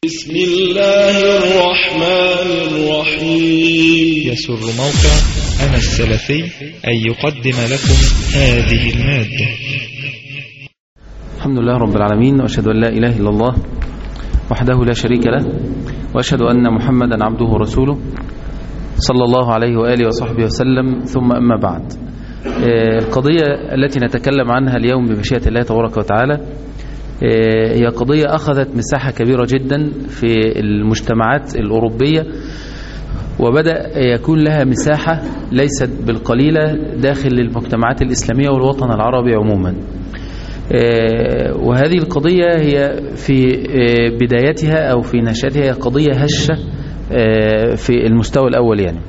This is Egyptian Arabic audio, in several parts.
بسم الله الرحمن الرحيم يسر موقع أنا السلفي أن يقدم لكم هذه المادة الحمد لله رب العالمين وأشهد أن لا إله إلا الله وحده لا شريك له وأشهد أن محمدا عبده ورسوله صلى الله عليه وآله وصحبه وسلم ثم أما بعد آه، القضية التي نتكلم عنها اليوم بمشيئة الله تبارك وتعالى آه، هي قضية أخذت مساحة كبيرة جدا في المجتمعات الأوروبية وبدأ يكون لها مساحة ليست بالقليلة داخل المجتمعات الإسلامية والوطن العربي عموما آه، وهذه القضية هي في آه، بدايتها أو في نشأتها هي قضية هشة آه، في المستوى الأول يعني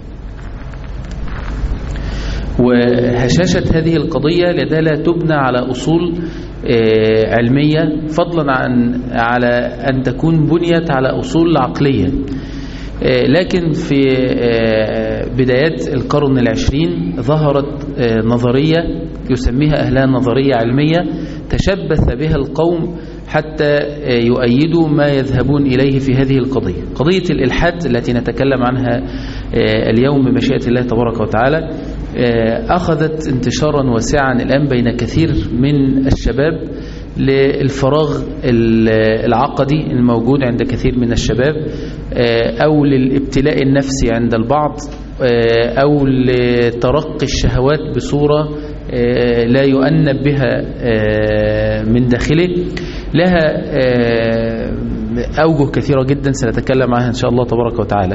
وهشاشة هذه القضية لدى تبنى على أصول آه، علمية فضلا عن على أن تكون بنيت على أصول عقلية آه، لكن في آه، بدايات القرن العشرين ظهرت آه، نظرية يسميها أهلها نظرية علمية تشبث بها القوم حتى آه، يؤيدوا ما يذهبون إليه في هذه القضية قضية الإلحاد التي نتكلم عنها آه، اليوم بمشيئة الله تبارك وتعالى آه، أخذت انتشارا واسعا الآن بين كثير من الشباب للفراغ ال- العقدي الموجود عند كثير من الشباب آه، أو للابتلاء النفسي عند البعض آه، أو لترقي الشهوات بصورة آه، لا يؤنب بها آه، من داخله لها آه، أوجه كثيرة جدا سنتكلم عنها إن شاء الله تبارك وتعالى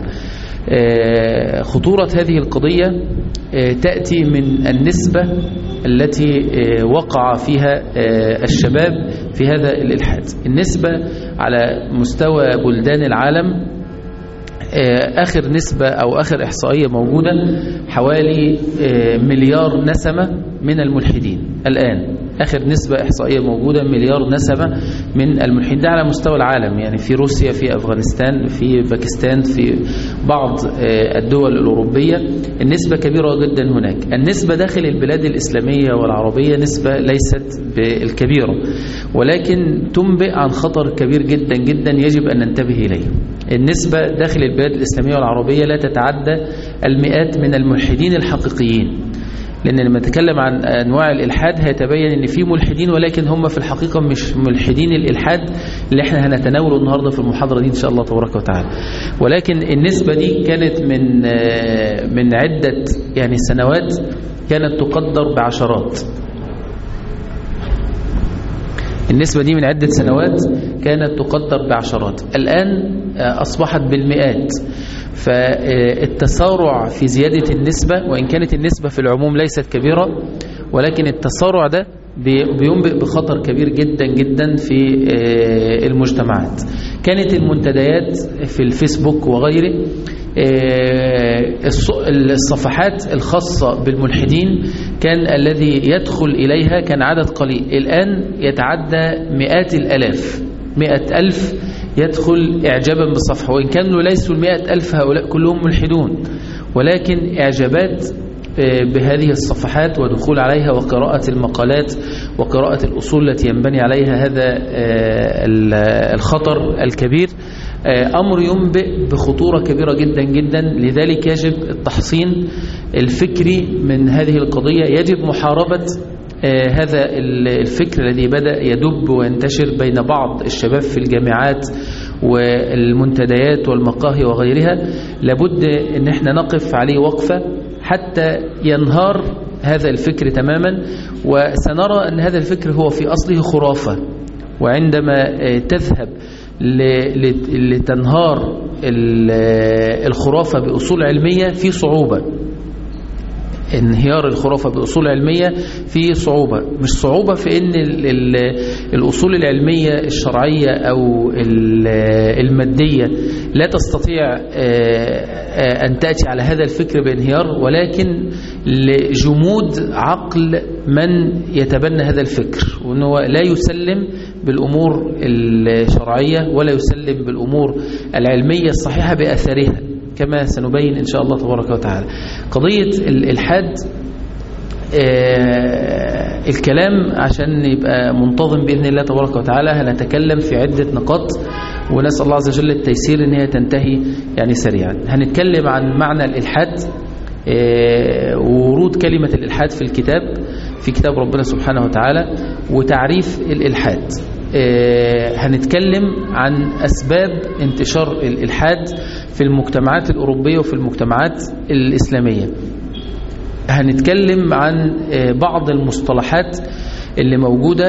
آه، خطورة هذه القضية آه، تأتي من النسبة التي آه، وقع فيها آه، الشباب في هذا الإلحاد النسبة على مستوى بلدان العالم آه، آخر نسبة أو آخر إحصائية موجودة حوالي آه، مليار نسمة من الملحدين الآن آخر نسبة إحصائية موجودة مليار نسمة من الملحدين ده على مستوى العالم يعني في روسيا في أفغانستان في باكستان في بعض آه، الدول الأوروبية النسبة كبيرة جدا هناك النسبة داخل البلاد الإسلامية والعربية نسبة ليست بالكبيرة ولكن تنبئ عن خطر كبير جدا جدا يجب أن ننتبه إليه النسبة داخل البلاد الإسلامية والعربية لا تتعدى المئات من الملحدين الحقيقيين لأن لما نتكلم عن أنواع الإلحاد هيتبين أن في ملحدين ولكن هم في الحقيقة مش ملحدين الإلحاد اللي احنا هنتناوله النهاردة في المحاضرة دي إن شاء الله تبارك وتعالى ولكن النسبة دي كانت من آه، من عدة يعني سنوات كانت تقدر بعشرات النسبة دي من عدة سنوات كانت تقدر بعشرات الآن آه، أصبحت بالمئات فالتسارع في زيادة النسبة وإن كانت النسبة في العموم ليست كبيرة ولكن التسارع ده بي- بينبئ بخطر كبير جدا جدا في آه، المجتمعات كانت المنتديات في الفيسبوك وغيره آه، الص- الصفحات الخاصة بالملحدين كان الذي يدخل إليها كان عدد قليل الآن يتعدى مئات الألاف مئة ألف يدخل إعجابا بالصفحة وإن كانوا ليسوا المئة ألف هؤلاء كلهم ملحدون ولكن إعجابات آه، بهذه الصفحات ودخول عليها وقراءة المقالات وقراءة الأصول التي ينبني عليها هذا آه، ال- الخطر الكبير آه، أمر ينبئ بخطورة كبيرة جدا جدا لذلك يجب التحصين الفكري من هذه القضية يجب محاربة آه، هذا ال- الفكر الذي بدأ يدب وينتشر بين بعض الشباب في الجامعات والمنتديات والمقاهي وغيرها لابد ان احنا نقف عليه وقفة حتى ينهار هذا الفكر تماما وسنرى ان هذا الفكر هو في اصله خرافة وعندما آه، تذهب ل- ل- لتنهار ال- آه، الخرافة بأصول علمية في صعوبة انهيار الخرافة بأصول علمية في صعوبة مش صعوبة في ان ال ال الأصول العلمية الشرعية أو ال- المادية لا تستطيع آه، آه، أن تأتي على هذا الفكر بانهيار ولكن لجمود عقل من يتبنى هذا الفكر وأنه لا يسلم بالأمور الشرعية ولا يسلم بالأمور العلمية الصحيحة بأثرها كما سنبين إن شاء الله تبارك وتعالى قضية الإلحاد آه، الكلام عشان يبقى منتظم بإذن الله تبارك وتعالى هنتكلم في عدة نقاط ونسأل الله عز وجل التيسير ان هي تنتهي يعني سريعا هنتكلم عن معنى الإلحاد ورود كلمة الإلحاد في الكتاب في كتاب ربنا سبحانه وتعالى وتعريف الإلحاد هنتكلم عن أسباب انتشار الإلحاد في المجتمعات الأوروبية وفي المجتمعات الإسلامية هنتكلم عن بعض المصطلحات اللي موجودة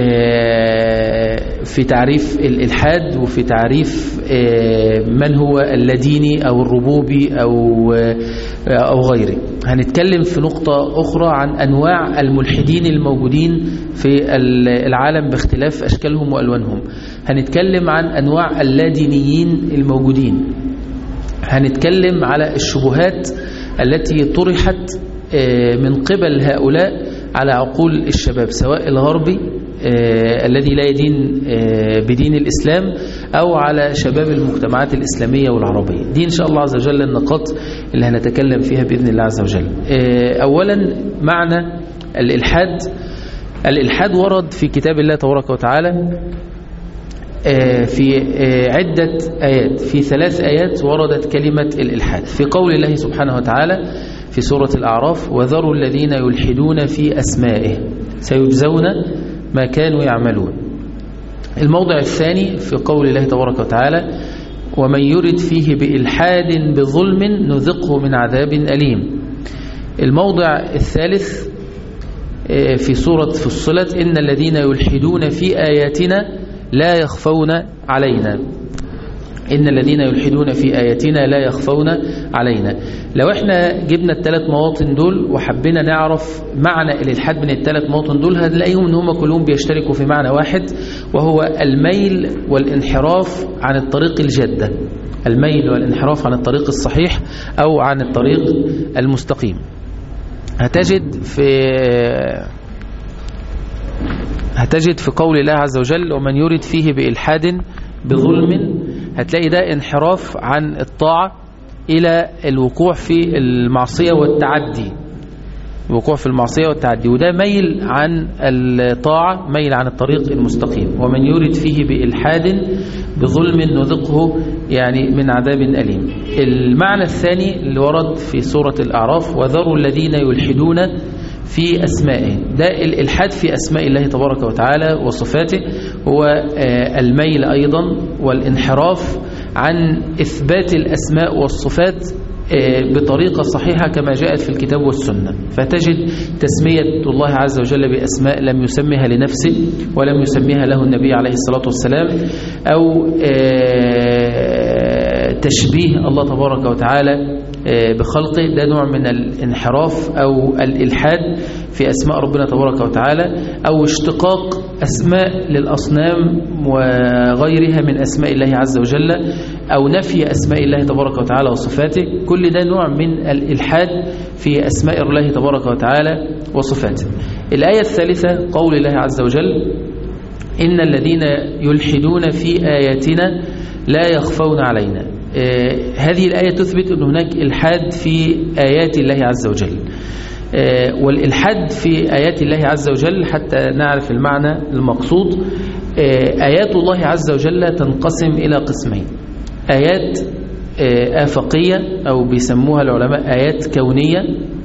في تعريف الإلحاد وفي تعريف من هو اللديني أو الربوبي أو أو غيره هنتكلم في نقطة أخرى عن أنواع الملحدين الموجودين في العالم باختلاف أشكالهم وألوانهم هنتكلم عن أنواع اللادينيين الموجودين هنتكلم على الشبهات التي طرحت من قبل هؤلاء على عقول الشباب سواء الغربي آه الذي لا يدين آه بدين الإسلام أو على شباب المجتمعات الإسلامية والعربية دي إن شاء الله عز وجل النقاط اللي هنتكلم فيها بإذن الله عز وجل آه أولا معنى الإلحاد الإلحاد ورد في كتاب الله تبارك وتعالى في عدة آيات في ثلاث آيات وردت كلمة الإلحاد في قول الله سبحانه وتعالى في سورة الأعراف وذروا الذين يلحدون في أسمائه سيجزون ما كانوا يعملون الموضع الثاني في قول الله تبارك وتعالى ومن يرد فيه بإلحاد بظلم نذقه من عذاب أليم الموضع الثالث في سورة فصلت إن الذين يلحدون في آياتنا لا يخفون علينا إن الذين يلحدون في آياتنا لا يخفون علينا لو احنا جبنا الثلاث مواطن دول وحبينا نعرف معنى الإلحاد من الثلاث مواطن دول هنلاقيهم ان هم كلهم بيشتركوا في معنى واحد وهو الميل والانحراف عن الطريق الجادة الميل والانحراف عن الطريق الصحيح أو عن الطريق المستقيم هتجد في هتجد في قول الله عز وجل ومن يرد فيه بإلحاد بظلم هتلاقي ده انحراف عن الطاعة إلى الوقوع في المعصية والتعدي الوقوع في المعصية والتعدي وده ميل عن الطاعة ميل عن الطريق المستقيم ومن يرد فيه بإلحاد بظلم نذقه يعني من عذاب أليم المعنى الثاني اللي ورد في سورة الأعراف وذروا الذين يلحدون في أسمائه ده الإلحاد في أسماء الله تبارك وتعالى وصفاته هو الميل أيضا والانحراف عن إثبات الأسماء والصفات بطريقة صحيحة كما جاءت في الكتاب والسنة فتجد تسمية الله عز وجل بأسماء لم يسمها لنفسه ولم يسميها له النبي عليه الصلاة والسلام أو تشبيه الله تبارك وتعالى بخلقه ده نوع من الانحراف أو الإلحاد في أسماء ربنا تبارك وتعالى أو اشتقاق أسماء للأصنام وغيرها من أسماء الله عز وجل أو نفي أسماء الله تبارك وتعالى وصفاته كل ده نوع من الإلحاد في أسماء الله تبارك وتعالى وصفاته الآية الثالثة قول الله عز وجل إن الذين يلحدون في آياتنا لا يخفون علينا آه هذه الآية تثبت أن هناك إلحاد في آيات الله عز وجل آه والإلحاد في آيات الله عز وجل حتى نعرف المعنى المقصود آه آيات الله عز وجل تنقسم إلى قسمين آيات آفقية أو بيسموها العلماء آيات كونية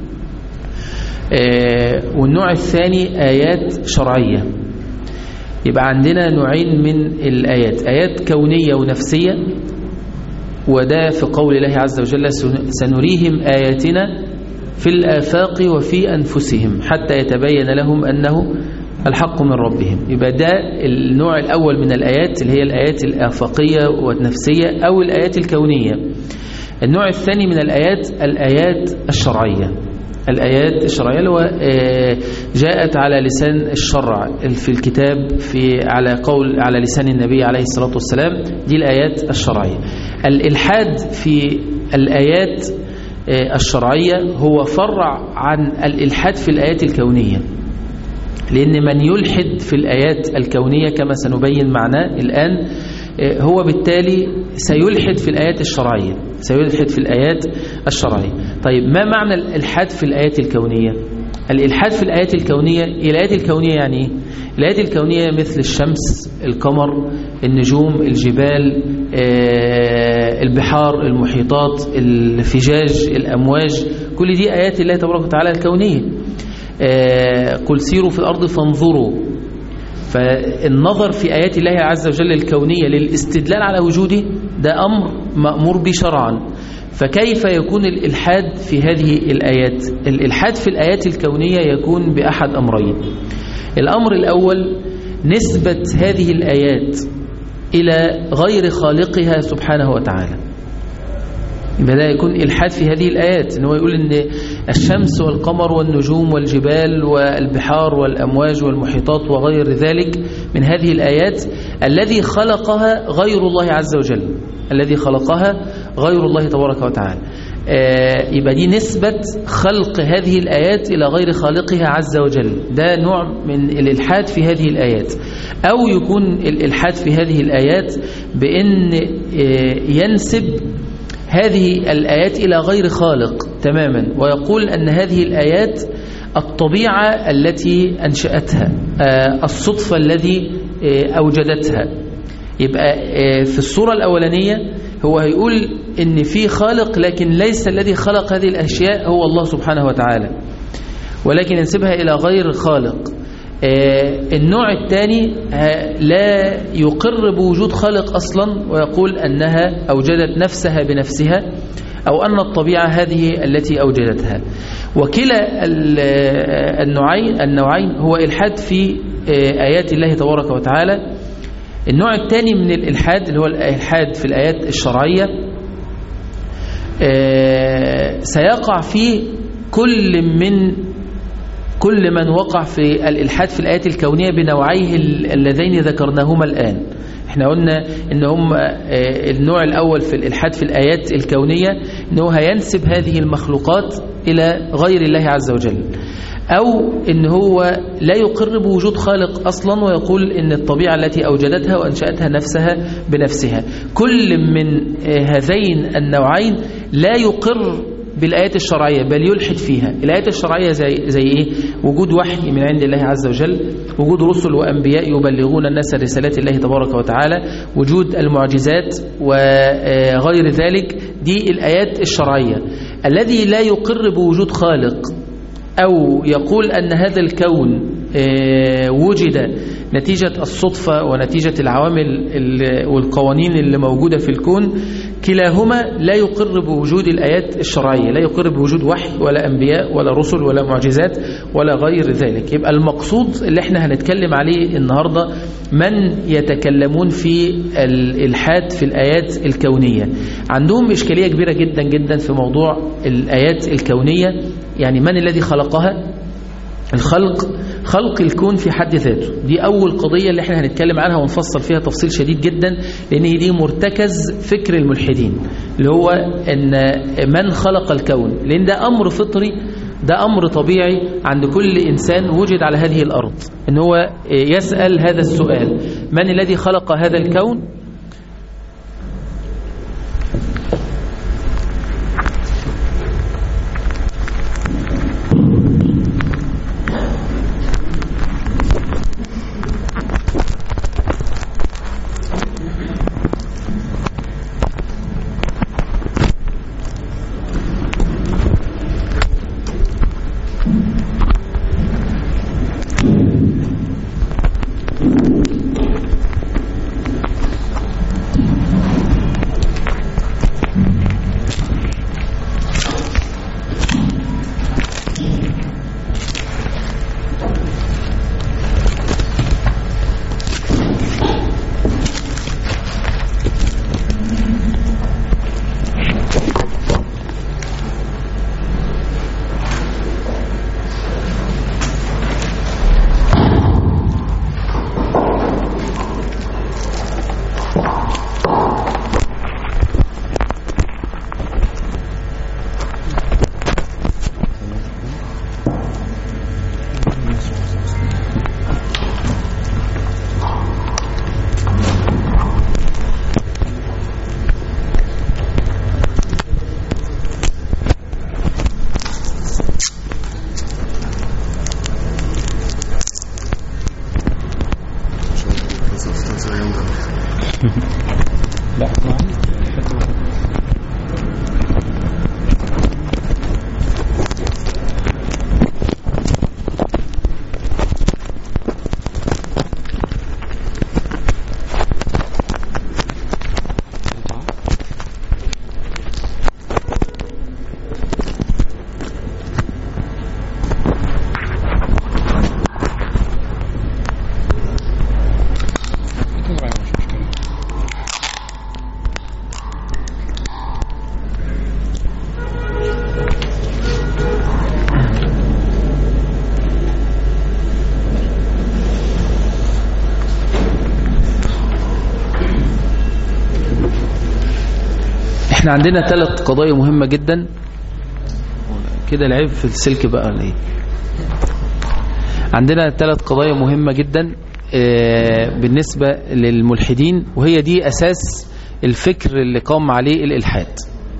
والنوع الثاني آيات شرعية يبقى عندنا نوعين من الآيات آيات كونية ونفسية وده في قول الله عز وجل سنريهم آياتنا في الآفاق وفي أنفسهم حتى يتبين لهم أنه الحق من ربهم يبقى ده النوع الأول من الآيات اللي هي الآيات الآفاقية والنفسية أو الآيات الكونية النوع الثاني من الآيات الآيات الشرعية الآيات الشرعية اللي هو جاءت على لسان الشرع في الكتاب في على قول على لسان النبي عليه الصلاة والسلام دي الآيات الشرعية الإلحاد في الآيات الشرعية هو فرع عن الإلحاد في الآيات الكونية لأن من يلحد في الآيات الكونية كما سنبين معناه الآن هو بالتالي سيلحد في الآيات الشرعية سيلحد في الآيات الشرعية طيب ما معنى الإلحاد في الآيات الكونية الإلحاد في الآيات الكونية الآيات الكونية يعني إيه؟ الآيات الكونية مثل الشمس القمر النجوم الجبال البحار المحيطات الفجاج الأمواج كل دي آيات الله تبارك وتعالى الكونية قل سيروا في الأرض فانظروا فالنظر في آيات الله عز وجل الكونية للاستدلال على وجوده ده أمر مأمور به شرعا فكيف يكون الإلحاد في هذه الآيات الإلحاد في الآيات الكونية يكون بأحد أمرين الأمر الأول نسبة هذه الآيات إلى غير خالقها سبحانه وتعالى يبقى ده يكون إلحاد في هذه الآيات إن هو يقول إن الشمس والقمر والنجوم والجبال والبحار والأمواج والمحيطات وغير ذلك من هذه الآيات الذي خلقها غير الله عز وجل الذي خلقها غير الله تبارك وتعالى يبقى دي نسبة خلق هذه الآيات إلى غير خالقها عز وجل ده نوع من الإلحاد في هذه الآيات أو يكون الإلحاد في هذه الآيات بأن ينسب هذه الآيات إلى غير خالق تماما ويقول أن هذه الآيات الطبيعة التي أنشأتها الصدفة الذي أوجدتها يبقى في الصورة الأولانية هو هيقول إن في خالق لكن ليس الذي خلق هذه الأشياء هو الله سبحانه وتعالى ولكن ينسبها إلى غير خالق النوع الثاني لا يقر بوجود خالق أصلا ويقول أنها أوجدت نفسها بنفسها أو أن الطبيعة هذه التي أوجدتها وكلا النوعين, النوعين هو إلحاد في آيات الله تبارك وتعالى النوع الثاني من الإلحاد اللي هو الإلحاد في الآيات الشرعية سيقع فيه كل من كل من وقع في الإلحاد في الآيات الكونية بنوعيه اللذين ذكرناهما الآن احنا قلنا ان هم النوع الأول في الإلحاد في الآيات الكونية انه هينسب هذه المخلوقات إلى غير الله عز وجل أو إن هو لا يقر بوجود خالق أصلا ويقول إن الطبيعة التي أوجدتها وأنشأتها نفسها بنفسها كل من هذين النوعين لا يقر بالآيات الشرعية بل يلحد فيها الآيات الشرعية زي, زي إيه؟ وجود وحي من عند الله عز وجل وجود رسل وأنبياء يبلغون الناس رسالات الله تبارك وتعالى وجود المعجزات وغير ذلك دي الآيات الشرعية الذي لا يقر بوجود خالق أو يقول أن هذا الكون وجد نتيجة الصدفة ونتيجة العوامل والقوانين اللي موجودة في الكون كلاهما لا يقر بوجود الآيات الشرعية لا يقر بوجود وحي ولا أنبياء ولا رسل ولا معجزات ولا غير ذلك يبقى المقصود اللي احنا هنتكلم عليه النهاردة من يتكلمون في الإلحاد في الآيات الكونية عندهم إشكالية كبيرة جدا جدا في موضوع الآيات الكونية يعني من الذي خلقها الخلق خلق الكون في حد ذاته دي أول قضية اللي احنا هنتكلم عنها ونفصل فيها تفصيل شديد جدا لأن دي مرتكز فكر الملحدين اللي هو أن من خلق الكون لأن ده أمر فطري ده أمر طبيعي عند كل إنسان وجد على هذه الأرض أن هو يسأل هذا السؤال من الذي خلق هذا الكون لا احنا عندنا ثلاث قضايا مهمة جدا كده العيب في السلك بقى ولا ايه عندنا ثلاث قضايا مهمة جدا آه، بالنسبة للملحدين وهي دي أساس الفكر اللي قام عليه الإلحاد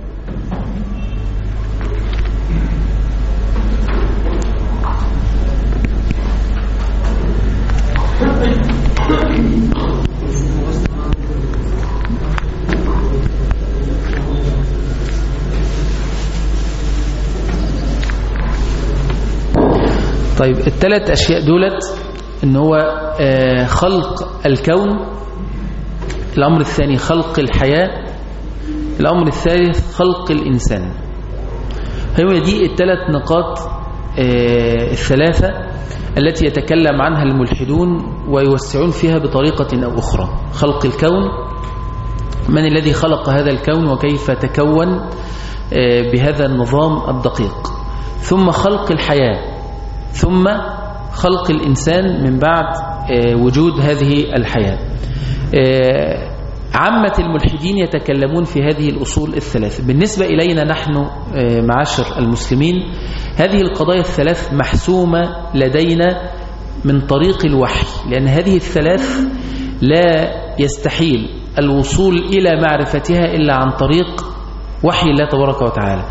طيب الثلاث أشياء دولت ان هو آه، خلق الكون الأمر الثاني خلق الحياة الأمر الثالث خلق الإنسان هي دي الثلاث نقاط آه، الثلاثة التي يتكلم عنها الملحدون ويوسعون فيها بطريقة أو أخرى خلق الكون من الذي خلق هذا الكون وكيف تكون آه، بهذا النظام الدقيق ثم خلق الحياة ثم خلق الإنسان من بعد آه، وجود هذه الحياة آه، عامة الملحدين يتكلمون في هذه الأصول الثلاث بالنسبة إلينا نحن آه، معاشر المسلمين هذه القضايا الثلاث محسومة لدينا من طريق الوحي لأن هذه الثلاث لا يستحيل الوصول إلى معرفتها إلا عن طريق وحي الله تبارك وتعالى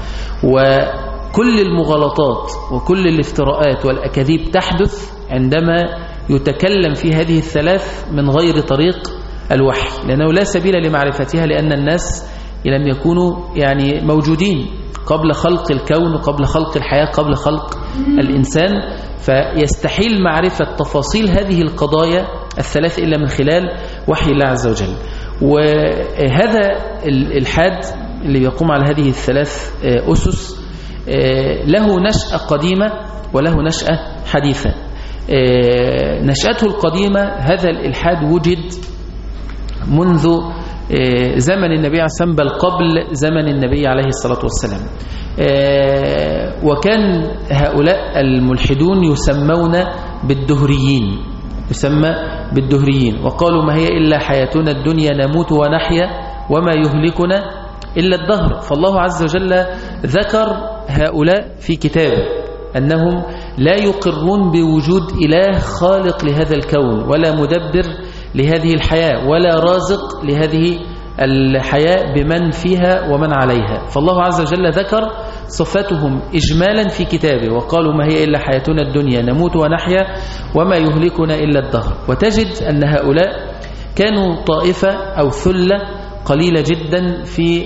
وكل المغالطات وكل الافتراءات والأكاذيب تحدث عندما يتكلم في هذه الثلاث من غير طريق الوحي لأنه لا سبيل لمعرفتها لأن الناس لم يكونوا يعني موجودين قبل خلق الكون وقبل خلق الحياة قبل خلق الإنسان فيستحيل معرفة تفاصيل هذه القضايا الثلاث إلا من خلال وحي الله عز وجل وهذا الحاد اللي يقوم على هذه الثلاث أسس له نشأة قديمة وله نشأة حديثة نشأته القديمة هذا الإلحاد وجد منذ زمن النبي عليه السلام بل قبل زمن النبي عليه الصلاة والسلام وكان هؤلاء الملحدون يسمون بالدهريين يسمى بالدهريين وقالوا ما هي إلا حياتنا الدنيا نموت ونحيا وما يهلكنا إلا الدهر فالله عز وجل ذكر هؤلاء في كتابه أنهم لا يقرون بوجود إله خالق لهذا الكون ولا مدبر لهذه الحياة ولا رازق لهذه الحياة بمن فيها ومن عليها فالله عز وجل ذكر صفاتهم إجمالا في كتابه وقالوا ما هي إلا حياتنا الدنيا نموت ونحيا وما يهلكنا إلا الدهر وتجد أن هؤلاء كانوا طائفة أو ثلة قليلة جدا في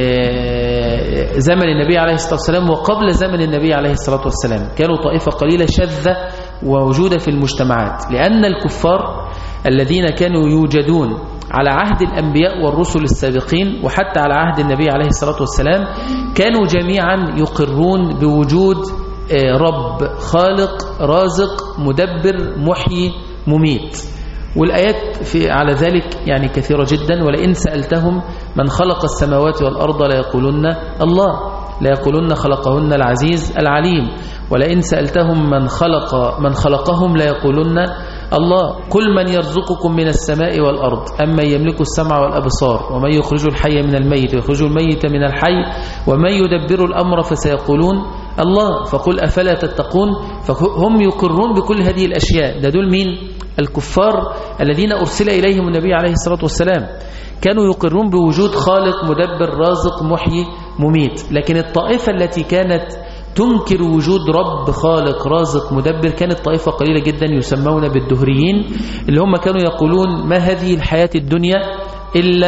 زمن النبي عليه الصلاة والسلام وقبل زمن النبي عليه الصلاة والسلام كانوا طائفة قليلة شاذة ووجودة في المجتمعات لأن الكفار الذين كانوا يوجدون على عهد الأنبياء والرسل السابقين وحتى على عهد النبي عليه الصلاة والسلام كانوا جميعا يقرون بوجود رب خالق رازق مدبر محيي مميت والآيات في على ذلك يعني كثيرة جدا ولئن سألتهم من خلق السماوات والأرض ليقولن الله ليقولن خلقهن العزيز العليم ولئن سألتهم من خلق من خلقهم ليقولن الله قل من يرزقكم من السماء والأرض أما يملك السمع والأبصار ومن يخرج الحي من الميت ويخرج الميت من الحي ومن يدبر الأمر فسيقولون الله فقل أفلا تتقون فهم يقرون بكل هذه الأشياء ده دول مين الكفار الذين أرسل إليهم النبي عليه الصلاة والسلام كانوا يقرون بوجود خالق مدبر رازق محيي مميت لكن الطائفة التي كانت تنكر وجود رب خالق رازق مدبر كانت طائفة قليلة جدا يسمون بالدهريين اللي هم كانوا يقولون ما هذه الحياة الدنيا إلا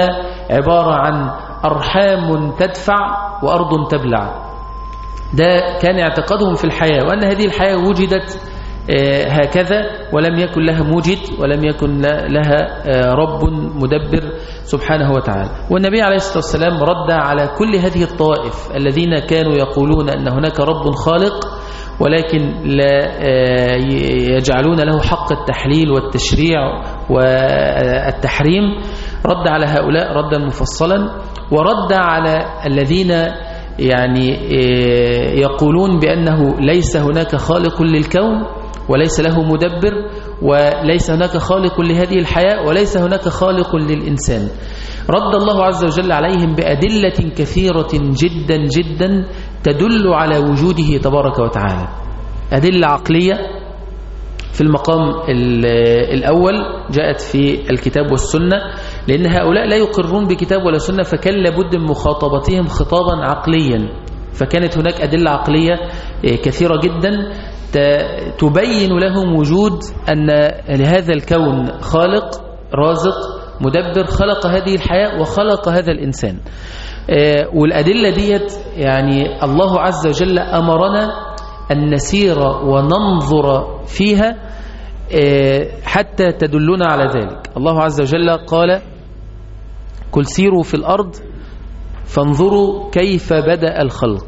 عبارة عن أرحام تدفع وأرض تبلع ده كان اعتقادهم في الحياة وأن هذه الحياة وجدت هكذا ولم يكن لها موجد ولم يكن لها رب مدبر سبحانه وتعالى والنبي عليه الصلاة والسلام رد على كل هذه الطوائف الذين كانوا يقولون أن هناك رب خالق ولكن لا يجعلون له حق التحليل والتشريع والتحريم رد على هؤلاء ردا مفصلا ورد على الذين يعني يقولون بأنه ليس هناك خالق للكون وليس له مدبر وليس هناك خالق لهذه الحياة وليس هناك خالق للإنسان رد الله عز وجل عليهم بأدلة كثيرة جدا جدا تدل على وجوده تبارك وتعالى أدلة عقلية في المقام الأول جاءت في الكتاب والسنة لأن هؤلاء لا يقرون بكتاب ولا سنة فكان لابد من مخاطبتهم خطابا عقليا فكانت هناك أدلة عقلية كثيرة جدا تبين لهم وجود أن لهذا الكون خالق رازق مدبر خلق هذه الحياة وخلق هذا الإنسان والأدلة ديت يعني الله عز وجل أمرنا أن نسير وننظر فيها حتى تدلنا على ذلك الله عز وجل قال كل سيروا في الأرض فانظروا كيف بدأ الخلق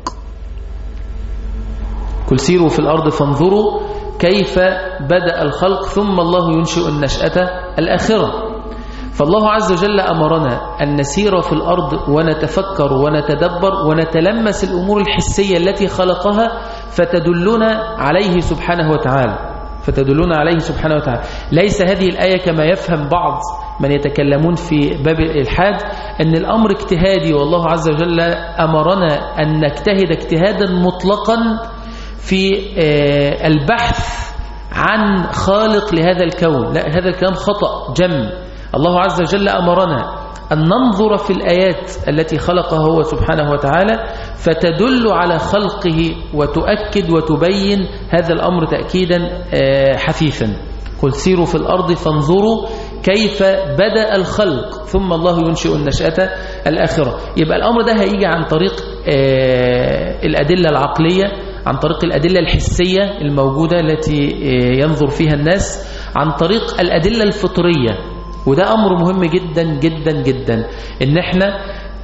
كل سيروا في الأرض فانظروا كيف بدأ الخلق ثم الله ينشئ النشأة الآخرة فالله عز وجل أمرنا أن نسير في الأرض ونتفكر ونتدبر ونتلمس الأمور الحسية التي خلقها فتدلنا عليه سبحانه وتعالى فتدلنا عليه سبحانه وتعالى ليس هذه الآية كما يفهم بعض من يتكلمون في باب الإلحاد أن الأمر اجتهادي والله عز وجل أمرنا أن نجتهد اجتهادا مطلقا في البحث عن خالق لهذا الكون لا هذا الكلام خطأ جم الله عز وجل أمرنا أن ننظر في الآيات التي خلقها هو سبحانه وتعالى فتدل على خلقه وتؤكد وتبين هذا الأمر تأكيدا حثيثا قل سيروا في الأرض فانظروا كيف بدأ الخلق ثم الله ينشئ النشأة الآخرة يبقى الأمر ده هيجي عن طريق الأدلة العقلية عن طريق الأدلة الحسية الموجودة التي ينظر فيها الناس عن طريق الأدلة الفطرية وده أمر مهم جدا جدا جدا إن احنا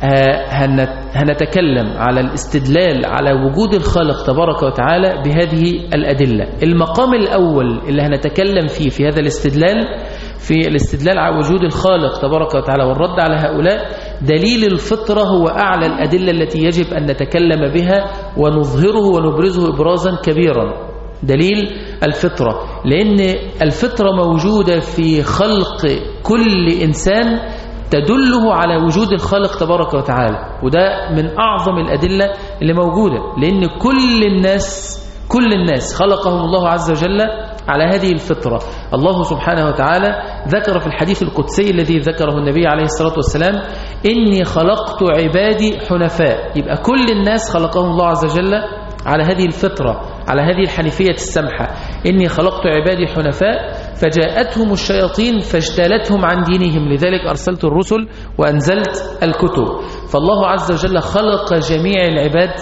هنتكلم على الاستدلال على وجود الخالق تبارك وتعالى بهذه الأدلة المقام الأول اللي هنتكلم فيه في هذا الاستدلال في الاستدلال على وجود الخالق تبارك وتعالى والرد على هؤلاء دليل الفطرة هو أعلى الأدلة التي يجب أن نتكلم بها ونظهره ونبرزه إبرازا كبيرا دليل الفطرة لأن الفطرة موجودة في خلق كل إنسان تدله على وجود الخالق تبارك وتعالى وده من أعظم الأدلة اللي موجودة لأن كل الناس كل الناس خلقهم الله عز وجل على هذه الفطرة الله سبحانه وتعالى ذكر في الحديث القدسي الذي ذكره النبي عليه الصلاة والسلام إني خلقت عبادي حنفاء يبقى كل الناس خلقهم الله عز وجل على هذه الفطرة على هذه الحنيفية السمحة إني خلقت عبادي حنفاء فجاءتهم الشياطين فاجتالتهم عن دينهم لذلك أرسلت الرسل وأنزلت الكتب فالله عز وجل خلق جميع العباد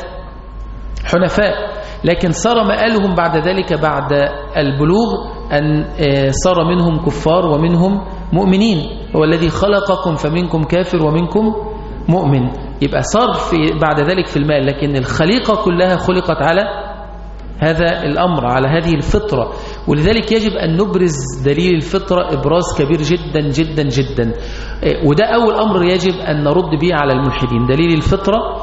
حنفاء لكن صار مآلهم بعد ذلك بعد البلوغ أن صار منهم كفار ومنهم مؤمنين هو الذي خلقكم فمنكم كافر ومنكم مؤمن يبقى صار في بعد ذلك في المال لكن الخليقة كلها خلقت على هذا الأمر على هذه الفطرة ولذلك يجب أن نبرز دليل الفطرة إبراز كبير جدا جدا جدا وده أول أمر يجب أن نرد به على الملحدين دليل الفطرة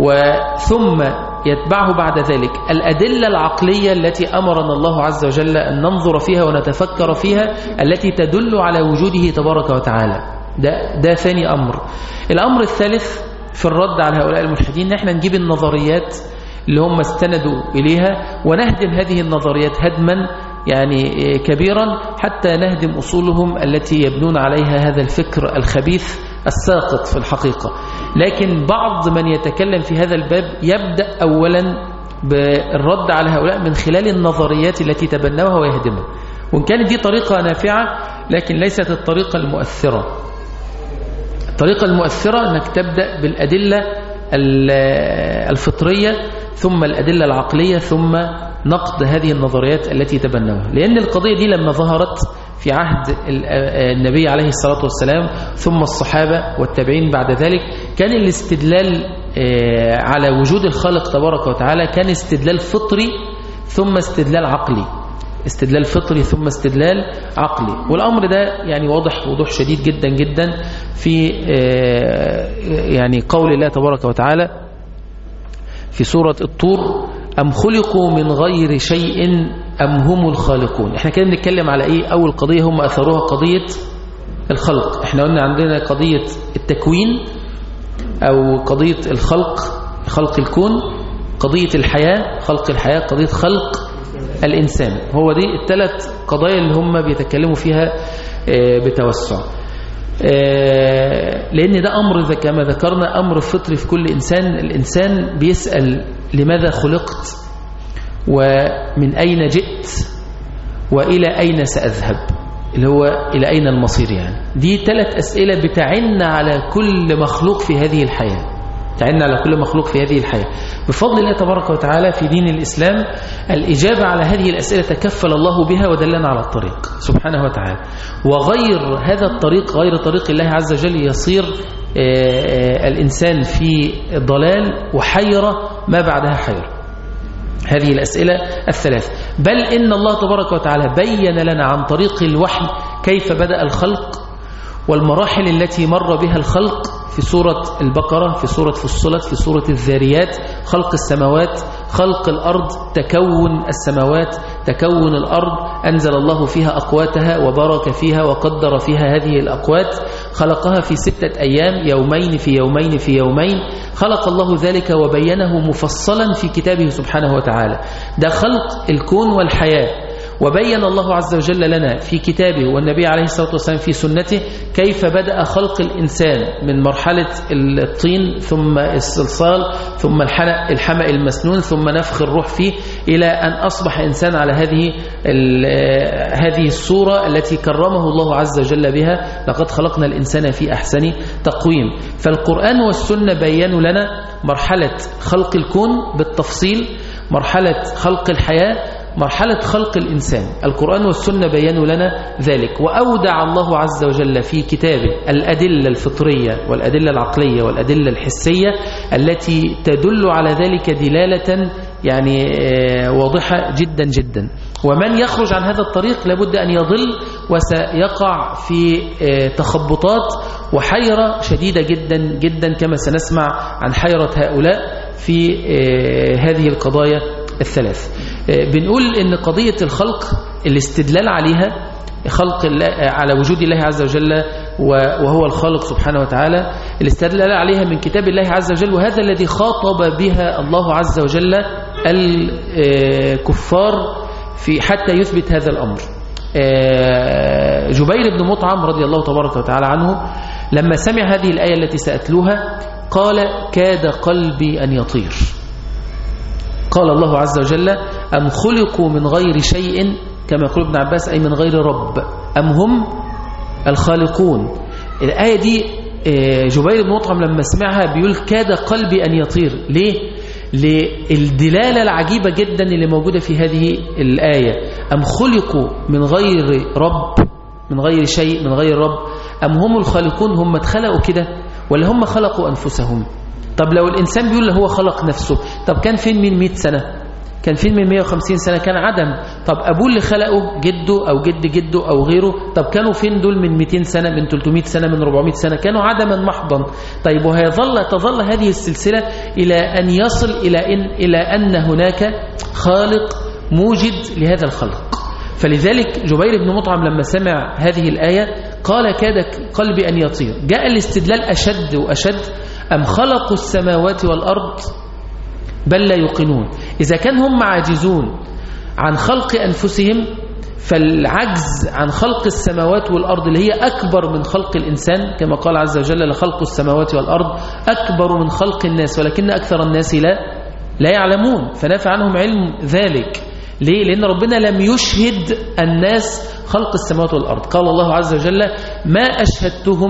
وثم يتبعه بعد ذلك الأدلة العقلية التي أمرنا الله عز وجل أن ننظر فيها ونتفكر فيها التي تدل على وجوده تبارك وتعالى ده, ده ثاني أمر الأمر الثالث في الرد على هؤلاء الملحدين نحن نجيب النظريات اللي هم استندوا إليها ونهدم هذه النظريات هدما يعني كبيرا حتى نهدم أصولهم التي يبنون عليها هذا الفكر الخبيث الساقط في الحقيقة لكن بعض من يتكلم في هذا الباب يبدأ أولا بالرد على هؤلاء من خلال النظريات التي تبنوها ويهدمها وإن كانت دي طريقة نافعة لكن ليست الطريقة المؤثرة الطريقة المؤثرة أنك تبدأ بالأدلة الفطرية ثم الأدلة العقلية ثم نقد هذه النظريات التي تبنوها لأن القضية دي لما ظهرت في عهد النبي عليه الصلاة والسلام ثم الصحابة والتابعين بعد ذلك كان الاستدلال على وجود الخالق تبارك وتعالى كان استدلال فطري ثم استدلال عقلي استدلال فطري ثم استدلال عقلي والأمر ده يعني واضح وضوح شديد جدا جدا في يعني قول الله تبارك وتعالى في سورة الطور أم خلقوا من غير شيء أم هم الخالقون احنا كده بنتكلم على ايه أول قضية هم أثروها قضية الخلق احنا قلنا عندنا قضية التكوين أو قضية الخلق خلق الكون قضية الحياة خلق الحياة قضية خلق الإنسان هو دي الثلاث قضايا اللي هم بيتكلموا فيها بتوسع لأن ده أمر كما ذكرنا أمر فطري في كل إنسان الإنسان بيسأل لماذا خلقت ومن أين جئت وإلى أين سأذهب اللي هو إلى أين المصير يعني دي ثلاث أسئلة بتعن على كل مخلوق في هذه الحياة تعن على كل مخلوق في هذه الحياة بفضل الله تبارك وتعالى في دين الإسلام الإجابة على هذه الأسئلة تكفل الله بها ودلنا على الطريق سبحانه وتعالى وغير هذا الطريق غير طريق الله عز وجل يصير الإنسان في ضلال وحيرة ما بعدها حيرة هذه الأسئلة الثلاث بل إن الله تبارك وتعالى بين لنا عن طريق الوحي كيف بدأ الخلق والمراحل التي مر بها الخلق في سورة البقرة في سورة فصلت في سورة الذاريات خلق السماوات خلق الأرض تكون السماوات تكون الأرض أنزل الله فيها أقواتها وبارك فيها وقدر فيها هذه الأقوات خلقها في ستة أيام يومين في يومين في يومين خلق الله ذلك وبينه مفصلا في كتابه سبحانه وتعالى ده خلق الكون والحياة وبين الله عز وجل لنا في كتابه والنبي عليه الصلاة والسلام في سنته كيف بدأ خلق الإنسان من مرحلة الطين ثم الصلصال ثم الحمأ المسنون ثم نفخ الروح فيه إلى أن أصبح إنسان على هذه هذه الصورة التي كرمه الله عز وجل بها لقد خلقنا الإنسان في أحسن تقويم فالقرآن والسنة بيّنوا لنا مرحلة خلق الكون بالتفصيل مرحلة خلق الحياة مرحلة خلق الإنسان القرآن والسنة بيّنوا لنا ذلك وأودع الله عز وجل في كتابه الأدلة الفطرية والأدلة العقلية والأدلة الحسية التي تدل على ذلك دلالة يعني واضحة جدا جدا ومن يخرج عن هذا الطريق لابد أن يضل وسيقع في تخبطات وحيرة شديدة جدا جدا كما سنسمع عن حيرة هؤلاء في هذه القضايا الثلاث بنقول ان قضية الخلق الاستدلال عليها خلق الله على وجود الله عز وجل وهو الخالق سبحانه وتعالى الاستدلال عليها من كتاب الله عز وجل وهذا الذي خاطب بها الله عز وجل الكفار في حتى يثبت هذا الأمر جبير بن مطعم رضي الله تبارك وتعالى عنه لما سمع هذه الآية التي سأتلوها قال كاد قلبي أن يطير قال الله عز وجل أم خلقوا من غير شيء كما يقول ابن عباس أي من غير رب أم هم الخالقون الآية دي جبير بن مطعم لما سمعها بيقول كاد قلبي أن يطير ليه؟ للدلالة العجيبة جدا اللي موجودة في هذه الآية أم خلقوا من غير رب من غير شيء من غير رب أم هم الخالقون هم اتخلقوا كده ولا هم خلقوا أنفسهم طب لو الإنسان بيقول له هو خلق نفسه طب كان فين من 100 سنة كان فين من 150 سنة كان عدم طب أبوه اللي خلقه جده أو جد جده أو غيره طب كانوا فين دول من 200 سنة من 300 سنة من 400 سنة كانوا عدما محضا طيب وهيظل تظل هذه السلسلة إلى أن يصل إلى أن, إلى أن هناك خالق موجد لهذا الخلق فلذلك جبير بن مطعم لما سمع هذه الآية قال كاد قلبي أن يطير جاء الاستدلال أشد وأشد أم خلقوا السماوات والأرض بل لا يوقنون إذا كان هم عاجزون عن خلق أنفسهم فالعجز عن خلق السماوات والأرض اللي هي أكبر من خلق الإنسان كما قال عز وجل لخلق السماوات والأرض أكبر من خلق الناس ولكن أكثر الناس لا لا يعلمون فنافع عنهم علم ذلك ليه؟ لأن ربنا لم يشهد الناس خلق السماوات والأرض قال الله عز وجل ما أشهدتهم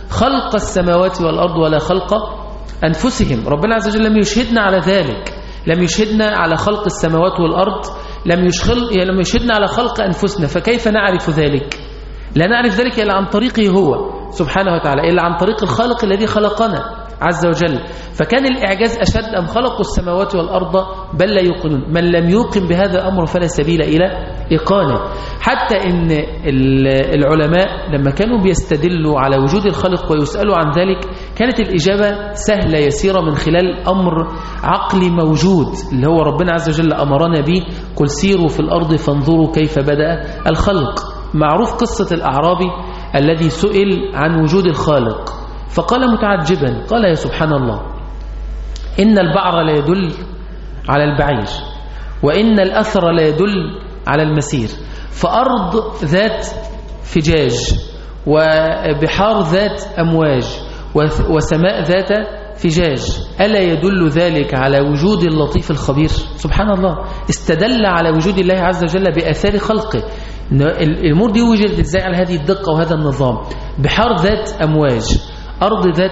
خلق السماوات والأرض ولا خلق أنفسهم ربنا عز وجل لم يشهدنا على ذلك لم يشهدنا على خلق السماوات والأرض لم, يشخل... لم يشهدنا على خلق أنفسنا فكيف نعرف ذلك لا نعرف ذلك إلا عن طريقه هو سبحانه وتعالى إلا عن طريق الخالق الذي خلقنا عز وجل فكان الإعجاز أشد أم خلقوا السماوات والأرض بل لا يوقنون من لم يوقن بهذا الأمر فلا سبيل إلى إيقانه حتى إن العلماء لما كانوا بيستدلوا على وجود الخلق ويسألوا عن ذلك كانت الإجابة سهلة يسيرة من خلال أمر عقلي موجود اللي هو ربنا عز وجل أمرنا به قل سيروا في الأرض فانظروا كيف بدأ الخلق معروف قصة الأعرابي الذي سئل عن وجود الخالق فقال متعجبا قال يا سبحان الله إن البعر لا يدل على البعير وإن الأثر لا يدل على المسير فأرض ذات فجاج وبحار ذات أمواج وسماء ذات فجاج ألا يدل ذلك على وجود اللطيف الخبير سبحان الله استدل على وجود الله عز وجل بأثار خلقه الأمور دي وجدت ازاي على هذه الدقة وهذا النظام بحار ذات أمواج أرض ذات